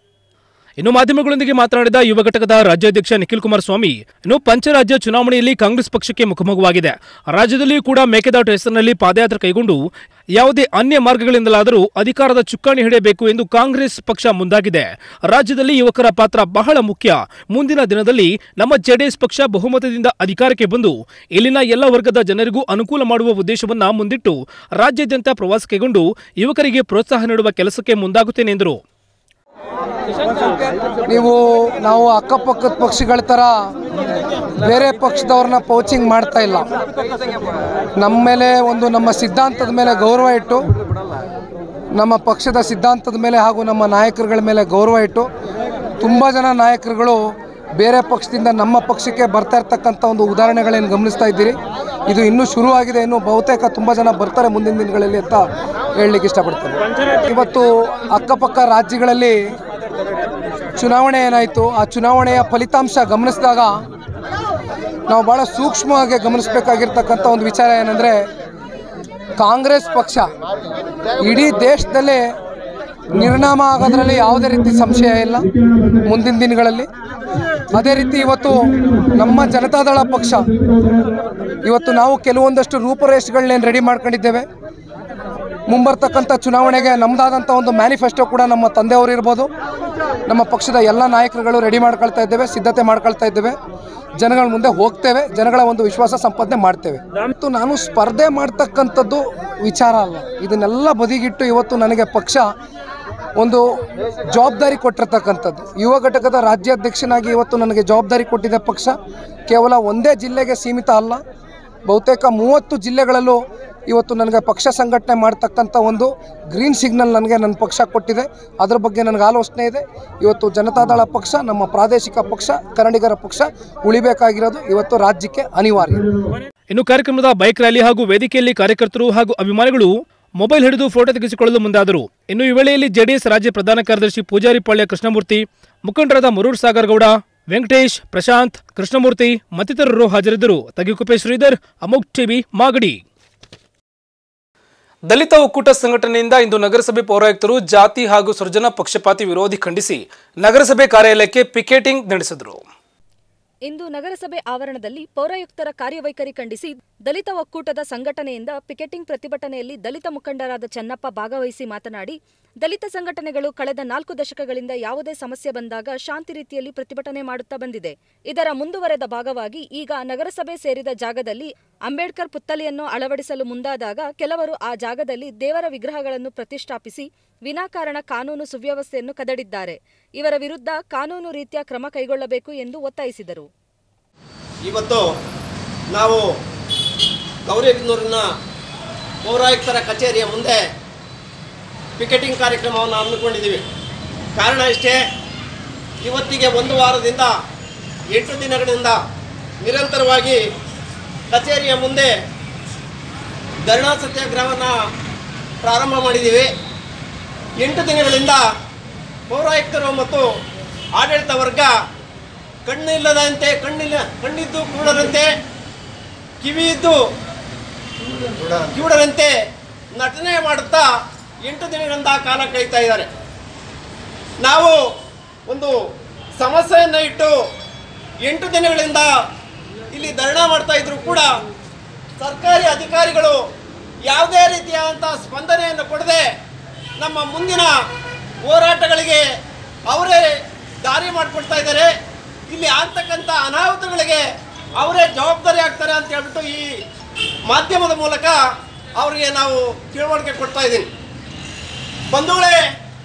A: ಇನ್ನು ಮಾಧ್ಯಮಗಳೊಂದಿಗೆ ಮಾತನಾಡಿದ ಯುವ ಘಟಕದ ರಾಜ್ಯಾಧ್ಯಕ್ಷ ನಿಖಿಲ್ ಕುಮಾರಸ್ವಾಮಿ ಇನ್ನು ಪಂಚರಾಜ್ಯ ಚುನಾವಣೆಯಲ್ಲಿ ಕಾಂಗ್ರೆಸ್ ಪಕ್ಷಕ್ಕೆ ಮುಖಮುಖವಾಗಿದೆ ರಾಜ್ಯದಲ್ಲಿಯೂ ಕೂಡ ಮೇಕೆದಾಟು ಹೆಸರಿನಲ್ಲಿ ಪಾದಯಾತ್ರೆ ಕೈಗೊಂಡು ಯಾವುದೇ ಅನ್ಯ ಮಾರ್ಗಗಳಿಂದಲಾದರೂ ಅಧಿಕಾರದ ಚುಕ್ಕಾಣಿ ಹಿಡಿಯಬೇಕು ಎಂದು ಕಾಂಗ್ರೆಸ್ ಪಕ್ಷ ಮುಂದಾಗಿದೆ ರಾಜ್ಯದಲ್ಲಿ ಯುವಕರ ಪಾತ್ರ ಬಹಳ ಮುಖ್ಯ ಮುಂದಿನ ದಿನದಲ್ಲಿ ನಮ್ಮ ಜೆಡಿಎಸ್ ಪಕ್ಷ ಬಹುಮತದಿಂದ ಅಧಿಕಾರಕ್ಕೆ ಬಂದು ಇಲ್ಲಿನ ಎಲ್ಲ ವರ್ಗದ ಜನರಿಗೂ ಅನುಕೂಲ ಮಾಡುವ ಉದ್ದೇಶವನ್ನ ಮುಂದಿಟ್ಟು ರಾಜ್ಯಾದ್ಯಂತ ಪ್ರವಾಸ ಕೈಗೊಂಡು ಯುವಕರಿಗೆ ಪ್ರೋತ್ಸಾಹ ನೀಡುವ ಕೆಲಸಕ್ಕೆ ಮುಂದಾಗುತ್ತೇನೆ ಎಂದರು
P: ನೀವು ನಾವು ಅಕ್ಕಪಕ್ಕದ ಪಕ್ಷಗಳ ಥರ ಬೇರೆ ಪಕ್ಷದವ್ರನ್ನ ಪೋಚಿಂಗ್ ಮಾಡ್ತಾ ಇಲ್ಲ ನಮ್ಮ ಮೇಲೆ ಒಂದು ನಮ್ಮ ಸಿದ್ಧಾಂತದ ಮೇಲೆ ಗೌರವ ಇಟ್ಟು ನಮ್ಮ ಪಕ್ಷದ ಸಿದ್ಧಾಂತದ ಮೇಲೆ ಹಾಗೂ ನಮ್ಮ ನಾಯಕರುಗಳ ಮೇಲೆ ಗೌರವ ಇಟ್ಟು ತುಂಬ ಜನ ನಾಯಕರುಗಳು ಬೇರೆ ಪಕ್ಷದಿಂದ ನಮ್ಮ ಪಕ್ಷಕ್ಕೆ ಬರ್ತಾ ಇರ್ತಕ್ಕಂಥ ಒಂದು ಉದಾಹರಣೆಗಳೇನು ಗಮನಿಸ್ತಾ ಇದ್ದೀರಿ ಇದು ಇನ್ನೂ ಶುರುವಾಗಿದೆ ಇನ್ನು ಬಹುತೇಕ ತುಂಬ ಜನ ಬರ್ತಾರೆ ಮುಂದಿನ ದಿನಗಳಲ್ಲಿ ಅಂತ ಹೇಳಲಿಕ್ಕೆ ಇಷ್ಟಪಡ್ತೇನೆ ಇವತ್ತು ಅಕ್ಕಪಕ್ಕ ರಾಜ್ಯಗಳಲ್ಲಿ ಚುನಾವಣೆ ಏನಾಯಿತು ಆ ಚುನಾವಣೆಯ ಫಲಿತಾಂಶ ಗಮನಿಸಿದಾಗ ನಾವು ಭಾಳ ಸೂಕ್ಷ್ಮವಾಗಿ ಗಮನಿಸಬೇಕಾಗಿರ್ತಕ್ಕಂಥ ಒಂದು ವಿಚಾರ ಏನಂದರೆ ಕಾಂಗ್ರೆಸ್ ಪಕ್ಷ ಇಡೀ ದೇಶದಲ್ಲೇ ನಿರ್ನಾಮ ಆಗೋದ್ರಲ್ಲಿ ಯಾವುದೇ ರೀತಿ ಸಂಶಯ ಇಲ್ಲ ಮುಂದಿನ ದಿನಗಳಲ್ಲಿ ಅದೇ ರೀತಿ ಇವತ್ತು ನಮ್ಮ ಜನತಾದಳ ಪಕ್ಷ ಇವತ್ತು ನಾವು ಕೆಲವೊಂದಷ್ಟು ರೂಪುರೇಷೆಗಳನ್ನೇನು ರೆಡಿ ಮಾಡ್ಕೊಂಡಿದ್ದೇವೆ ಮುಂಬರ್ತಕ್ಕಂಥ ಚುನಾವಣೆಗೆ ನಮ್ಮದಾದಂಥ ಒಂದು ಮ್ಯಾನಿಫೆಸ್ಟೋ ಕೂಡ ನಮ್ಮ ತಂದೆಯವರು ಇರ್ಬೋದು ನಮ್ಮ ಪಕ್ಷದ ಎಲ್ಲ ನಾಯಕರುಗಳು ರೆಡಿ ಮಾಡ್ಕೊಳ್ತಾ ಇದ್ದೇವೆ ಸಿದ್ಧತೆ ಮಾಡ್ಕೊಳ್ತಾ ಇದ್ದೇವೆ ಜನಗಳ ಮುಂದೆ ಹೋಗ್ತೇವೆ ಜನಗಳ ಒಂದು ವಿಶ್ವಾಸ ಸಂಪಾದನೆ ಮಾಡ್ತೇವೆ ಮತ್ತು ನಾನು ಸ್ಪರ್ಧೆ ಮಾಡ್ತಕ್ಕಂಥದ್ದು ವಿಚಾರ ಅಲ್ಲ ಇದನ್ನೆಲ್ಲ ಬದಿಗಿಟ್ಟು ಇವತ್ತು ನನಗೆ ಪಕ್ಷ ಒಂದು ಜವಾಬ್ದಾರಿ ಕೊಟ್ಟಿರ್ತಕ್ಕಂಥದ್ದು ಯುವ ಘಟಕದ ರಾಜ್ಯಾಧ್ಯಕ್ಷನಾಗಿ ಇವತ್ತು ನನಗೆ ಜವಾಬ್ದಾರಿ ಕೊಟ್ಟಿದೆ ಪಕ್ಷ ಕೇವಲ ಒಂದೇ ಜಿಲ್ಲೆಗೆ ಸೀಮಿತ ಅಲ್ಲ ಬಹುತೇಕ ಮೂವತ್ತು ಜಿಲ್ಲೆಗಳಲ್ಲೂ ಇವತ್ತು ನನಗೆ ಪಕ್ಷ ಸಂಘಟನೆ ಮಾಡ್ತಕ್ಕಂಥ ಒಂದು ಗ್ರೀನ್ ಸಿಗ್ನಲ್ ನನಗೆ ನನ್ನ ಪಕ್ಷ ಕೊಟ್ಟಿದೆ ಅದ್ರ ಬಗ್ಗೆ ನನಗೆ ಆಲೋಚನೆ ಇದೆ ಇವತ್ತು ಜನತಾದಳ ಪಕ್ಷ ನಮ್ಮ ಪ್ರಾದೇಶಿಕ ಪಕ್ಷ ಕನ್ನಡಿಗರ ಪಕ್ಷ ಉಳಿಬೇಕಾಗಿರೋದು ಇವತ್ತು ರಾಜ್ಯಕ್ಕೆ ಅನಿವಾರ್ಯ
A: ಇನ್ನು ಕಾರ್ಯಕ್ರಮದ ಬೈಕ್ ರ್ಯಾಲಿ ಹಾಗೂ ವೇದಿಕೆಯಲ್ಲಿ ಕಾರ್ಯಕರ್ತರು ಹಾಗೂ ಅಭಿಮಾನಿಗಳು ಮೊಬೈಲ್ ಹಿಡಿದು ಫೋಟೋ ತೆಗೆಸಿಕೊಳ್ಳಲು ಮುಂದಾದರು ಇನ್ನು ಈ ವೇಳೆಯಲ್ಲಿ ಜೆಡಿಎಸ್ ರಾಜ್ಯ ಪ್ರಧಾನ ಕಾರ್ಯದರ್ಶಿ ಪೂಜಾರಿ ಪಾಳ್ಯ ಕೃಷ್ಣಮೂರ್ತಿ ಮುಖಂಡರಾದ ಮರೂರ್ ಸಾಗರ್ ಗೌಡ ವೆಂಕಟೇಶ್ ಪ್ರಶಾಂತ್ ಕೃಷ್ಣಮೂರ್ತಿ ಮತ್ತಿತರರು ಹಾಜರಿದ್ದರು ತಗಿಕುಪೆ ಶ್ರೀಧರ್ ಅಮೋಕ್ ಟಿವಿ ಮಾಗಡಿ ದಲಿತ ಒಕ್ಕೂಟ ಸಂಘಟನೆಯಿಂದ ಇಂದು ನಗರಸಭೆ ಪೌರಾಯುಕ್ತರು ಜಾತಿ ಹಾಗೂ ಸೃಜನಾ ಪಕ್ಷಪಾತಿ ವಿರೋಧಿ ಖಂಡಿಸಿ ನಗರಸಭೆ ಕಾರ್ಯಾಲಯಕ್ಕೆ ಪಿಕೆಟಿಂಗ್ ನಡೆಸಿದರು
Q: ಇಂದು ನಗರಸಭೆ ಆವರಣದಲ್ಲಿ ಪೌರಾಯುಕ್ತರ ಕಾರ್ಯವೈಖರಿ ಖಂಡಿಸಿ ದಲಿತ ಒಕ್ಕೂಟದ ಸಂಘಟನೆಯಿಂದ ಪಿಕೆಟಿಂಗ್ ಪ್ರತಿಭಟನೆಯಲ್ಲಿ ದಲಿತ ಮುಖಂಡರಾದ ಚೆನ್ನಪ್ಪ ಭಾಗವಹಿಸಿ ಮಾತನಾಡಿ ದಲಿತ ಸಂಘಟನೆಗಳು ಕಳೆದ ನಾಲ್ಕು ದಶಕಗಳಿಂದ ಯಾವುದೇ ಸಮಸ್ಯೆ ಬಂದಾಗ ಶಾಂತಿ ರೀತಿಯಲ್ಲಿ ಪ್ರತಿಭಟನೆ ಮಾಡುತ್ತಾ ಬಂದಿದೆ ಇದರ ಮುಂದುವರೆದ ಭಾಗವಾಗಿ ಈಗ ನಗರಸಭೆ ಸೇರಿದ ಜಾಗದಲ್ಲಿ ಅಂಬೇಡ್ಕರ್ ಪುತ್ಥಳಿಯನ್ನು ಅಳವಡಿಸಲು ಮುಂದಾದಾಗ ಕೆಲವರು ಆ ಜಾಗದಲ್ಲಿ ದೇವರ ವಿಗ್ರಹಗಳನ್ನು ಪ್ರತಿಷ್ಠಾಪಿಸಿ ವಿನಾಕಾರಣ ಕಾನೂನು ಸುವ್ಯವಸ್ಥೆಯನ್ನು ಕದಡಿದ್ದಾರೆ ಇವರ ವಿರುದ್ಧ ಕಾನೂನು ರೀತಿಯ ಕ್ರಮ ಕೈಗೊಳ್ಳಬೇಕು ಎಂದು ಒತ್ತಾಯಿಸಿದರು
R: ಇವತ್ತು ನಾವು ಗೌರಿಬಿದನೂರಿನ ಪೌರಾಯುಕ್ತರ ಕಚೇರಿಯ ಮುಂದೆ ಪಿಕೆಟಿಂಗ್ ಕಾರ್ಯಕ್ರಮವನ್ನು ಹಮ್ಮಿಕೊಂಡಿದ್ದೀವಿ ಕಾರಣ ಇಷ್ಟೇ ಇವತ್ತಿಗೆ ಒಂದು ವಾರದಿಂದ ಎಂಟು ದಿನಗಳಿಂದ ನಿರಂತರವಾಗಿ ಕಚೇರಿಯ ಮುಂದೆ ಧರಣಾ ಸತ್ಯಾಗ್ರಹವನ್ನು ಪ್ರಾರಂಭ ಮಾಡಿದ್ದೀವಿ ಎಂಟು ದಿನಗಳಿಂದ ಪೌರಾಯುಕ್ತರು ಮತ್ತು ಆಡಳಿತ ವರ್ಗ ಕಣ್ಣಿಲ್ಲದಂತೆ ಕಣ್ಣಿಲ್ಲ ಕಣ್ಣಿದ್ದು ಕುರುಡರಂತೆ ಕಿವಿ ಇದ್ದು ಕಿವುಡರಂತೆ ನಟನೆ ಮಾಡುತ್ತಾ ಎಂಟು ದಿನಗಳಿಂದ ಕಾಲ ಕಳೀತಾ ಇದ್ದಾರೆ ನಾವು ಒಂದು ಸಮಸ್ಯೆಯನ್ನು ಇಟ್ಟು ಎಂಟು ದಿನಗಳಿಂದ ಇಲ್ಲಿ ಧರಣ ಮಾಡ್ತಾ ಇದ್ರು ಕೂಡ ಸರ್ಕಾರಿ ಅಧಿಕಾರಿಗಳು ಯಾವುದೇ ರೀತಿಯಾದಂಥ ಸ್ಪಂದನೆಯನ್ನು ಕೊಡದೆ ನಮ್ಮ ಮುಂದಿನ ಹೋರಾಟಗಳಿಗೆ ಅವರೇ ದಾರಿ ಮಾಡಿಕೊಡ್ತಾ ಇದ್ದಾರೆ ಇಲ್ಲಿ ಆಗ್ತಕ್ಕಂಥ ಅನಾಹುತಗಳಿಗೆ ಅವರೇ ಜವಾಬ್ದಾರಿ ಆಗ್ತಾರೆ ಅಂತ ಹೇಳ್ಬಿಟ್ಟು ಈ ಮಾಧ್ಯಮದ ಮೂಲಕ ಅವರಿಗೆ ನಾವು ತಿಳುವಳಿಕೆ ಕೊಡ್ತಾ ಇದ್ದೀನಿ ಬಂಧುಗಳೇ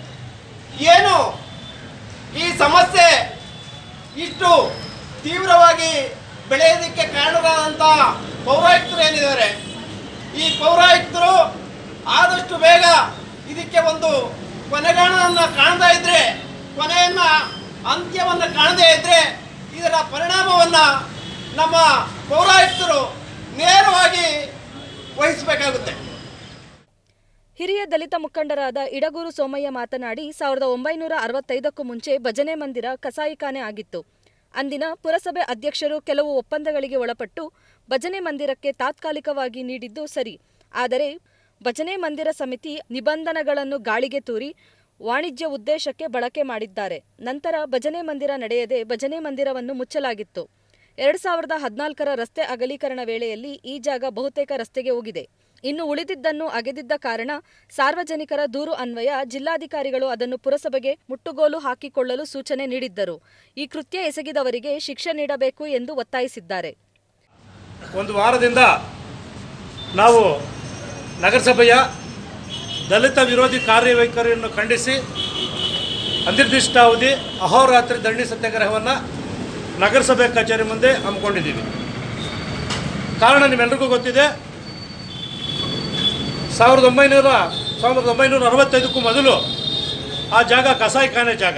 R: ಏನು ಈ ಸಮಸ್ಯೆ ಇಷ್ಟು ತೀವ್ರವಾಗಿ ಬೆಳೆಯೋದಕ್ಕೆ ಕಾರಣರಾದಂಥ ಪೌರಾಯುಕ್ತರು ಏನಿದ್ದಾರೆ ಈ ಪೌರಾಯುಕ್ತರು ಆದಷ್ಟು ಬೇಗ ಇದಕ್ಕೆ ಒಂದು ಕೊನೆಗಾಣವನ್ನು ಕಾಣದೇ ಇದ್ರೆ ಕೊನೆಯನ್ನ ಅಂತ್ಯವನ್ನು ಕಾಣದೇ ಇದ್ರೆ ಇದರ ಪರಿಣಾಮವನ್ನು ನಮ್ಮ ಪೌರಾಯುಕ್ತರು ನೇರವಾಗಿ ವಹಿಸಬೇಕಾಗುತ್ತೆ
Q: ಹಿರಿಯ ದಲಿತ ಮುಖಂಡರಾದ ಇಡಗೂರು ಸೋಮಯ್ಯ ಮಾತನಾಡಿ ಸಾವಿರದ ಒಂಬೈನೂರ ಅರವತ್ತೈದಕ್ಕೂ ಮುಂಚೆ ಭಜನೆ ಮಂದಿರ ಕಸಾಯಿಖಾನೆ ಆಗಿತ್ತು ಅಂದಿನ ಪುರಸಭೆ ಅಧ್ಯಕ್ಷರು ಕೆಲವು ಒಪ್ಪಂದಗಳಿಗೆ ಒಳಪಟ್ಟು ಭಜನೆ ಮಂದಿರಕ್ಕೆ ತಾತ್ಕಾಲಿಕವಾಗಿ ನೀಡಿದ್ದು ಸರಿ ಆದರೆ ಭಜನೆ ಮಂದಿರ ಸಮಿತಿ ನಿಬಂಧನೆಗಳನ್ನು ಗಾಳಿಗೆ ತೂರಿ ವಾಣಿಜ್ಯ ಉದ್ದೇಶಕ್ಕೆ ಬಳಕೆ ಮಾಡಿದ್ದಾರೆ ನಂತರ ಭಜನೆ ಮಂದಿರ ನಡೆಯದೆ ಭಜನೆ ಮಂದಿರವನ್ನು ಮುಚ್ಚಲಾಗಿತ್ತು ಎರಡು ಸಾವಿರದ ಹದಿನಾಲ್ಕರ ರಸ್ತೆ ಅಗಲೀಕರಣ ವೇಳೆಯಲ್ಲಿ ಈ ಜಾಗ ಬಹುತೇಕ ರಸ್ತೆಗೆ ಹೋಗಿದೆ ಇನ್ನು ಉಳಿದಿದ್ದನ್ನು ಅಗೆದಿದ್ದ ಕಾರಣ ಸಾರ್ವಜನಿಕರ ದೂರು ಅನ್ವಯ ಜಿಲ್ಲಾಧಿಕಾರಿಗಳು ಅದನ್ನು ಪುರಸಭೆಗೆ ಮುಟ್ಟುಗೋಲು ಹಾಕಿಕೊಳ್ಳಲು ಸೂಚನೆ ನೀಡಿದ್ದರು ಈ ಕೃತ್ಯ ಎಸಗಿದವರಿಗೆ ಶಿಕ್ಷೆ ನೀಡಬೇಕು ಎಂದು ಒತ್ತಾಯಿಸಿದ್ದಾರೆ
S: ಒಂದು ವಾರದಿಂದ ನಾವು ನಗರಸಭೆಯ ದಲಿತ ವಿರೋಧಿ ಕಾರ್ಯವೈಖರಿಯನ್ನು ಖಂಡಿಸಿ ಅನಿರ್ದಿಷ್ಟಾವಧಿ ಅಹೋರಾತ್ರಿ ಧರಣಿ ಸತ್ಯಾಗ್ರಹವನ್ನು ನಗರಸಭೆ ಕಚೇರಿ ಮುಂದೆ ಹಮ್ಮಿಕೊಂಡಿದ್ದೀವಿ ಕಾರಣ ನಿಮ್ಮೆಲ್ರಿಗೂ ಗೊತ್ತಿದೆ ಸಾವಿರದ ಒಂಬೈನೂರ ಸಾವಿರದ ಒಂಬೈನೂರ ಅರವತ್ತೈದಕ್ಕೂ ಮೊದಲು ಆ ಜಾಗ ಕಸಾಯಿಖಾನೆ ಜಾಗ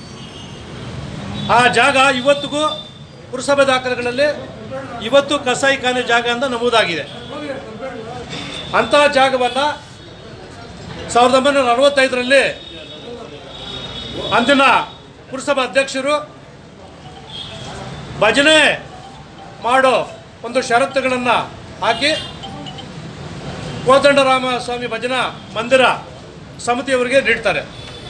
S: ಆ ಜಾಗ ಇವತ್ತಿಗೂ ಪುರಸಭೆ ದಾಖಲೆಗಳಲ್ಲಿ ಇವತ್ತು ಕಸಾಯಿಖಾನೆ ಜಾಗ ಅಂತ ನಮೂದಾಗಿದೆ ಅಂತಹ ಜಾಗವನ್ನು ಸಾವಿರದ ಒಂಬೈನೂರ ಅರವತ್ತೈದರಲ್ಲಿ ಅಂದಿನ ಪುರಸಭಾ ಅಧ್ಯಕ್ಷರು ಭಜನೆ ಮಾಡೋ ಒಂದು ಷರತ್ತುಗಳನ್ನು ಹಾಕಿ ಕೋದಂಡರಾಮ ಸ್ವಾಮಿ ಭಜನಾ ಮಂದಿರ ಸಮಿತಿಯವರಿಗೆ ನೀಡ್ತಾರೆ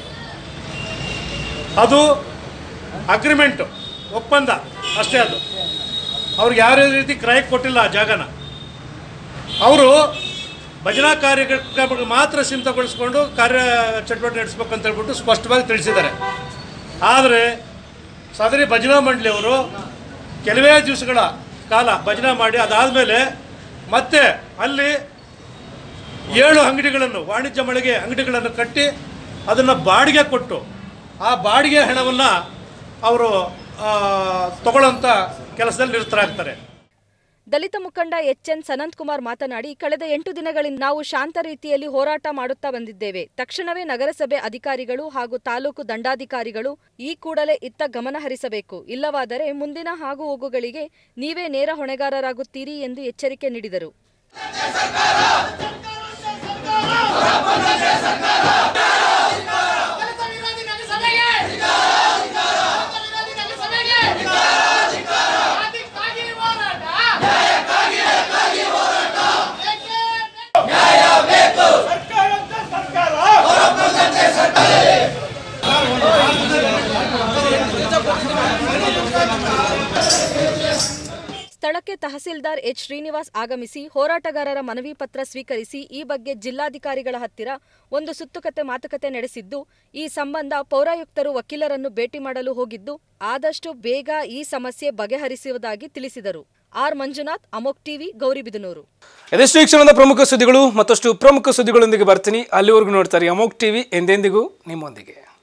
S: ಅದು ಅಗ್ರಿಮೆಂಟು ಒಪ್ಪಂದ ಅಷ್ಟೇ ಅದು ಅವ್ರಿಗೆ ಯಾವ ರೀತಿ ಕ್ರಯಕ್ಕೆ ಕೊಟ್ಟಿಲ್ಲ ಆ ಜಾಗನ ಅವರು ಭಜನಾ ಕಾರ್ಯಕ್ರಮಕ್ಕೆ ಮಾತ್ರ ಸೀಮಿತಗೊಳಿಸ್ಕೊಂಡು ಕಾರ್ಯ ಚಟುವಟಿಕೆ ನಡೆಸ್ಬೇಕು ಅಂತ ಹೇಳ್ಬಿಟ್ಟು ಸ್ಪಷ್ಟವಾಗಿ ತಿಳಿಸಿದ್ದಾರೆ ಆದರೆ ಸದರಿ ಭಜನಾ ಮಂಡಳಿಯವರು ಕೆಲವೇ ದಿವಸಗಳ ಕಾಲ ಭಜನಾ ಮಾಡಿ ಅದಾದಮೇಲೆ ಮತ್ತೆ ಅಲ್ಲಿ ಏಳು ಅಂಗಡಿಗಳನ್ನು ವಾಣಿಜ್ಯ ಮಳಿಗೆ ಅಂಗಡಿಗಳನ್ನು ಕಟ್ಟಿ ಅದನ್ನು ಬಾಡಿಗೆ ಕೊಟ್ಟು ಆ ಬಾಡಿಗೆ ಹಣವನ್ನು ಅವರು ತಗೊಳ್ಳೋಂಥ ಕೆಲಸದಲ್ಲಿ ನಿರತರಾಗ್ತಾರೆ
Q: ದಲಿತ ಮುಖಂಡ ಎಚ್ ಎನ್ ಸನಂತ್ ಕುಮಾರ್ ಮಾತನಾಡಿ ಕಳೆದ ಎಂಟು ದಿನಗಳಿಂದ ನಾವು ಶಾಂತ ರೀತಿಯಲ್ಲಿ ಹೋರಾಟ ಮಾಡುತ್ತಾ ಬಂದಿದ್ದೇವೆ ತಕ್ಷಣವೇ ನಗರಸಭೆ ಅಧಿಕಾರಿಗಳು ಹಾಗೂ ತಾಲೂಕು ದಂಡಾಧಿಕಾರಿಗಳು ಈ ಕೂಡಲೇ ಇತ್ತ ಗಮನ ಹರಿಸಬೇಕು ಇಲ್ಲವಾದರೆ ಮುಂದಿನ ಹಾಗೂ ಹೋಗುಗಳಿಗೆ ನೀವೇ ನೇರ ಹೊಣೆಗಾರರಾಗುತ್ತೀರಿ ಎಂದು ಎಚ್ಚರಿಕೆ ನೀಡಿದರು ಸ್ಥಳಕ್ಕೆ ತಹಸೀಲ್ದಾರ್ ಎಚ್ ಶ್ರೀನಿವಾಸ್ ಆಗಮಿಸಿ ಹೋರಾಟಗಾರರ ಮನವಿ ಪತ್ರ ಸ್ವೀಕರಿಸಿ ಈ ಬಗ್ಗೆ ಜಿಲ್ಲಾಧಿಕಾರಿಗಳ ಹತ್ತಿರ ಒಂದು ಸುತ್ತುಕತೆ ಮಾತುಕತೆ ನಡೆಸಿದ್ದು ಈ ಸಂಬಂಧ ಪೌರಾಯುಕ್ತರು ವಕೀಲರನ್ನು ಭೇಟಿ ಮಾಡಲು ಹೋಗಿದ್ದು ಆದಷ್ಟು ಬೇಗ ಈ ಸಮಸ್ಯೆ ಬಗೆಹರಿಸುವುದಾಗಿ ತಿಳಿಸಿದರು ಆರ್ ಮಂಜುನಾಥ್ ಅಮೋಕ್ ಟಿವಿ ಗೌರಿಬಿದನೂರು
A: ಇದೆಷ್ಟು ಈ ಕ್ಷಣದ ಪ್ರಮುಖ ಸುದ್ದಿಗಳು ಮತ್ತಷ್ಟು ಪ್ರಮುಖ ಸುದ್ದಿಗಳೊಂದಿಗೆ ಬರ್ತೀನಿ ಅಲ್ಲಿವರೆಗೂ ನೋಡ್ತಾರೆ ಅಮೋಕ್ ಟಿವಿ ಎಂದೆಂದಿಗೂ ನಿಮ್ಮೊಂದಿಗೆ